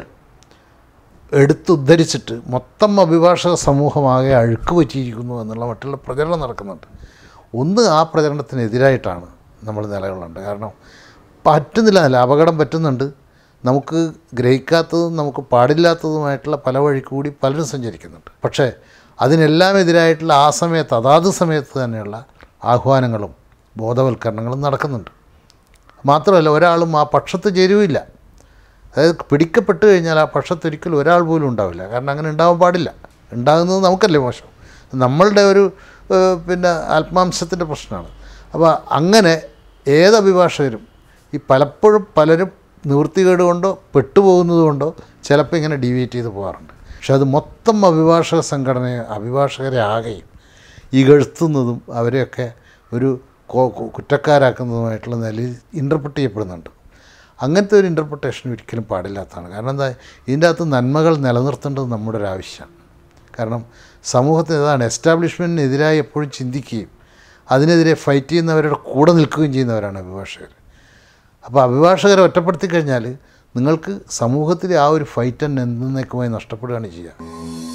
എടുത്തുദ്ധരിച്ചിട്ട് മൊത്തം അഭിഭാഷക സമൂഹമാകെ അഴുക്ക് പറ്റിയിരിക്കുന്നു എന്നുള്ള മറ്റുള്ള പ്രചരണം നടക്കുന്നുണ്ട് ഒന്ന് ആ പ്രചരണത്തിനെതിരായിട്ടാണ് നമ്മൾ നിലകൊള്ളേണ്ടത് കാരണം പറ്റുന്നില്ല അല്ല അപകടം പറ്റുന്നുണ്ട് നമുക്ക് ഗ്രഹിക്കാത്തതും നമുക്ക് പാടില്ലാത്തതുമായിട്ടുള്ള പല വഴി കൂടി പലരും സഞ്ചരിക്കുന്നുണ്ട് പക്ഷേ അതിനെല്ലാം എതിരായിട്ടുള്ള ആ സമയത്ത് അതാത് സമയത്ത് തന്നെയുള്ള ആഹ്വാനങ്ങളും ബോധവൽക്കരണങ്ങളും നടക്കുന്നുണ്ട് മാത്രമല്ല ഒരാളും ആ പക്ഷത്ത് ചേരുവില്ല അതായത് പിടിക്കപ്പെട്ട് കഴിഞ്ഞാൽ ആ പക്ഷത്ത് ഒരിക്കലും ഒരാൾ പോലും ഉണ്ടാവില്ല കാരണം അങ്ങനെ ഉണ്ടാവാൻ പാടില്ല ഉണ്ടാകുന്നത് നമുക്കല്ലേ മോശം നമ്മളുടെ ഒരു ഏഹ്, പിന്നെ ആത്മാംശത്തിൻ്റെ പ്രശ്നമാണ് അപ്പോൾ അങ്ങനെ ഏത് അഭിഭാഷകരും ഈ പലപ്പോഴും പലരും നിവൃത്തികേട് കൊണ്ടോ പെട്ടുപോകുന്നത് കൊണ്ടോ ചിലപ്പോൾ ഇങ്ങനെ ഡീവിയേറ്റ് ചെയ്ത് പോകാറുണ്ട് പക്ഷെ അത് മൊത്തം അഭിഭാഷക സംഘടനയെ അഭിഭാഷകരെ ആകെയും ഇകഴ്ത്തുന്നതും അവരെയൊക്കെ ഒരു കോ- കു- കുറ്റക്കാരാക്കുന്നതുമായിട്ടുള്ള നിലയിൽ ഇൻ്റർപ്രറ്റ് ചെയ്യപ്പെടുന്നുണ്ട് അങ്ങനത്തെ ഒരു ഇൻ്റർപ്രിട്ടേഷൻ ഒരിക്കലും പാടില്ലാത്തതാണ് കാരണം എന്താ ഇതിൻ്റെ അകത്ത് നന്മകൾ നിലനിർത്തേണ്ടത് നമ്മുടെ ഒരു ആവശ്യമാണ് കാരണം സമൂഹത്തിൽ അതാണ് എസ്റ്റാബ്ലിഷ്മെൻറ്റിനെതിരായി എപ്പോഴും ചിന്തിക്കുകയും അതിനെതിരെ ഫൈറ്റ് ചെയ്യുന്നവരുടെ കൂടെ നിൽക്കുകയും ചെയ്യുന്നവരാണ് അഭിഭാഷകർ അപ്പോൾ അഭിഭാഷകരെ ഒറ്റപ്പെടുത്തി കഴിഞ്ഞാൽ നിങ്ങൾക്ക് സമൂഹത്തിലെ ആ ഒരു ഫൈറ്റ് തന്നെ എന്നേക്കുമായി നഷ്ടപ്പെടുകയാണ് ചെയ്യുക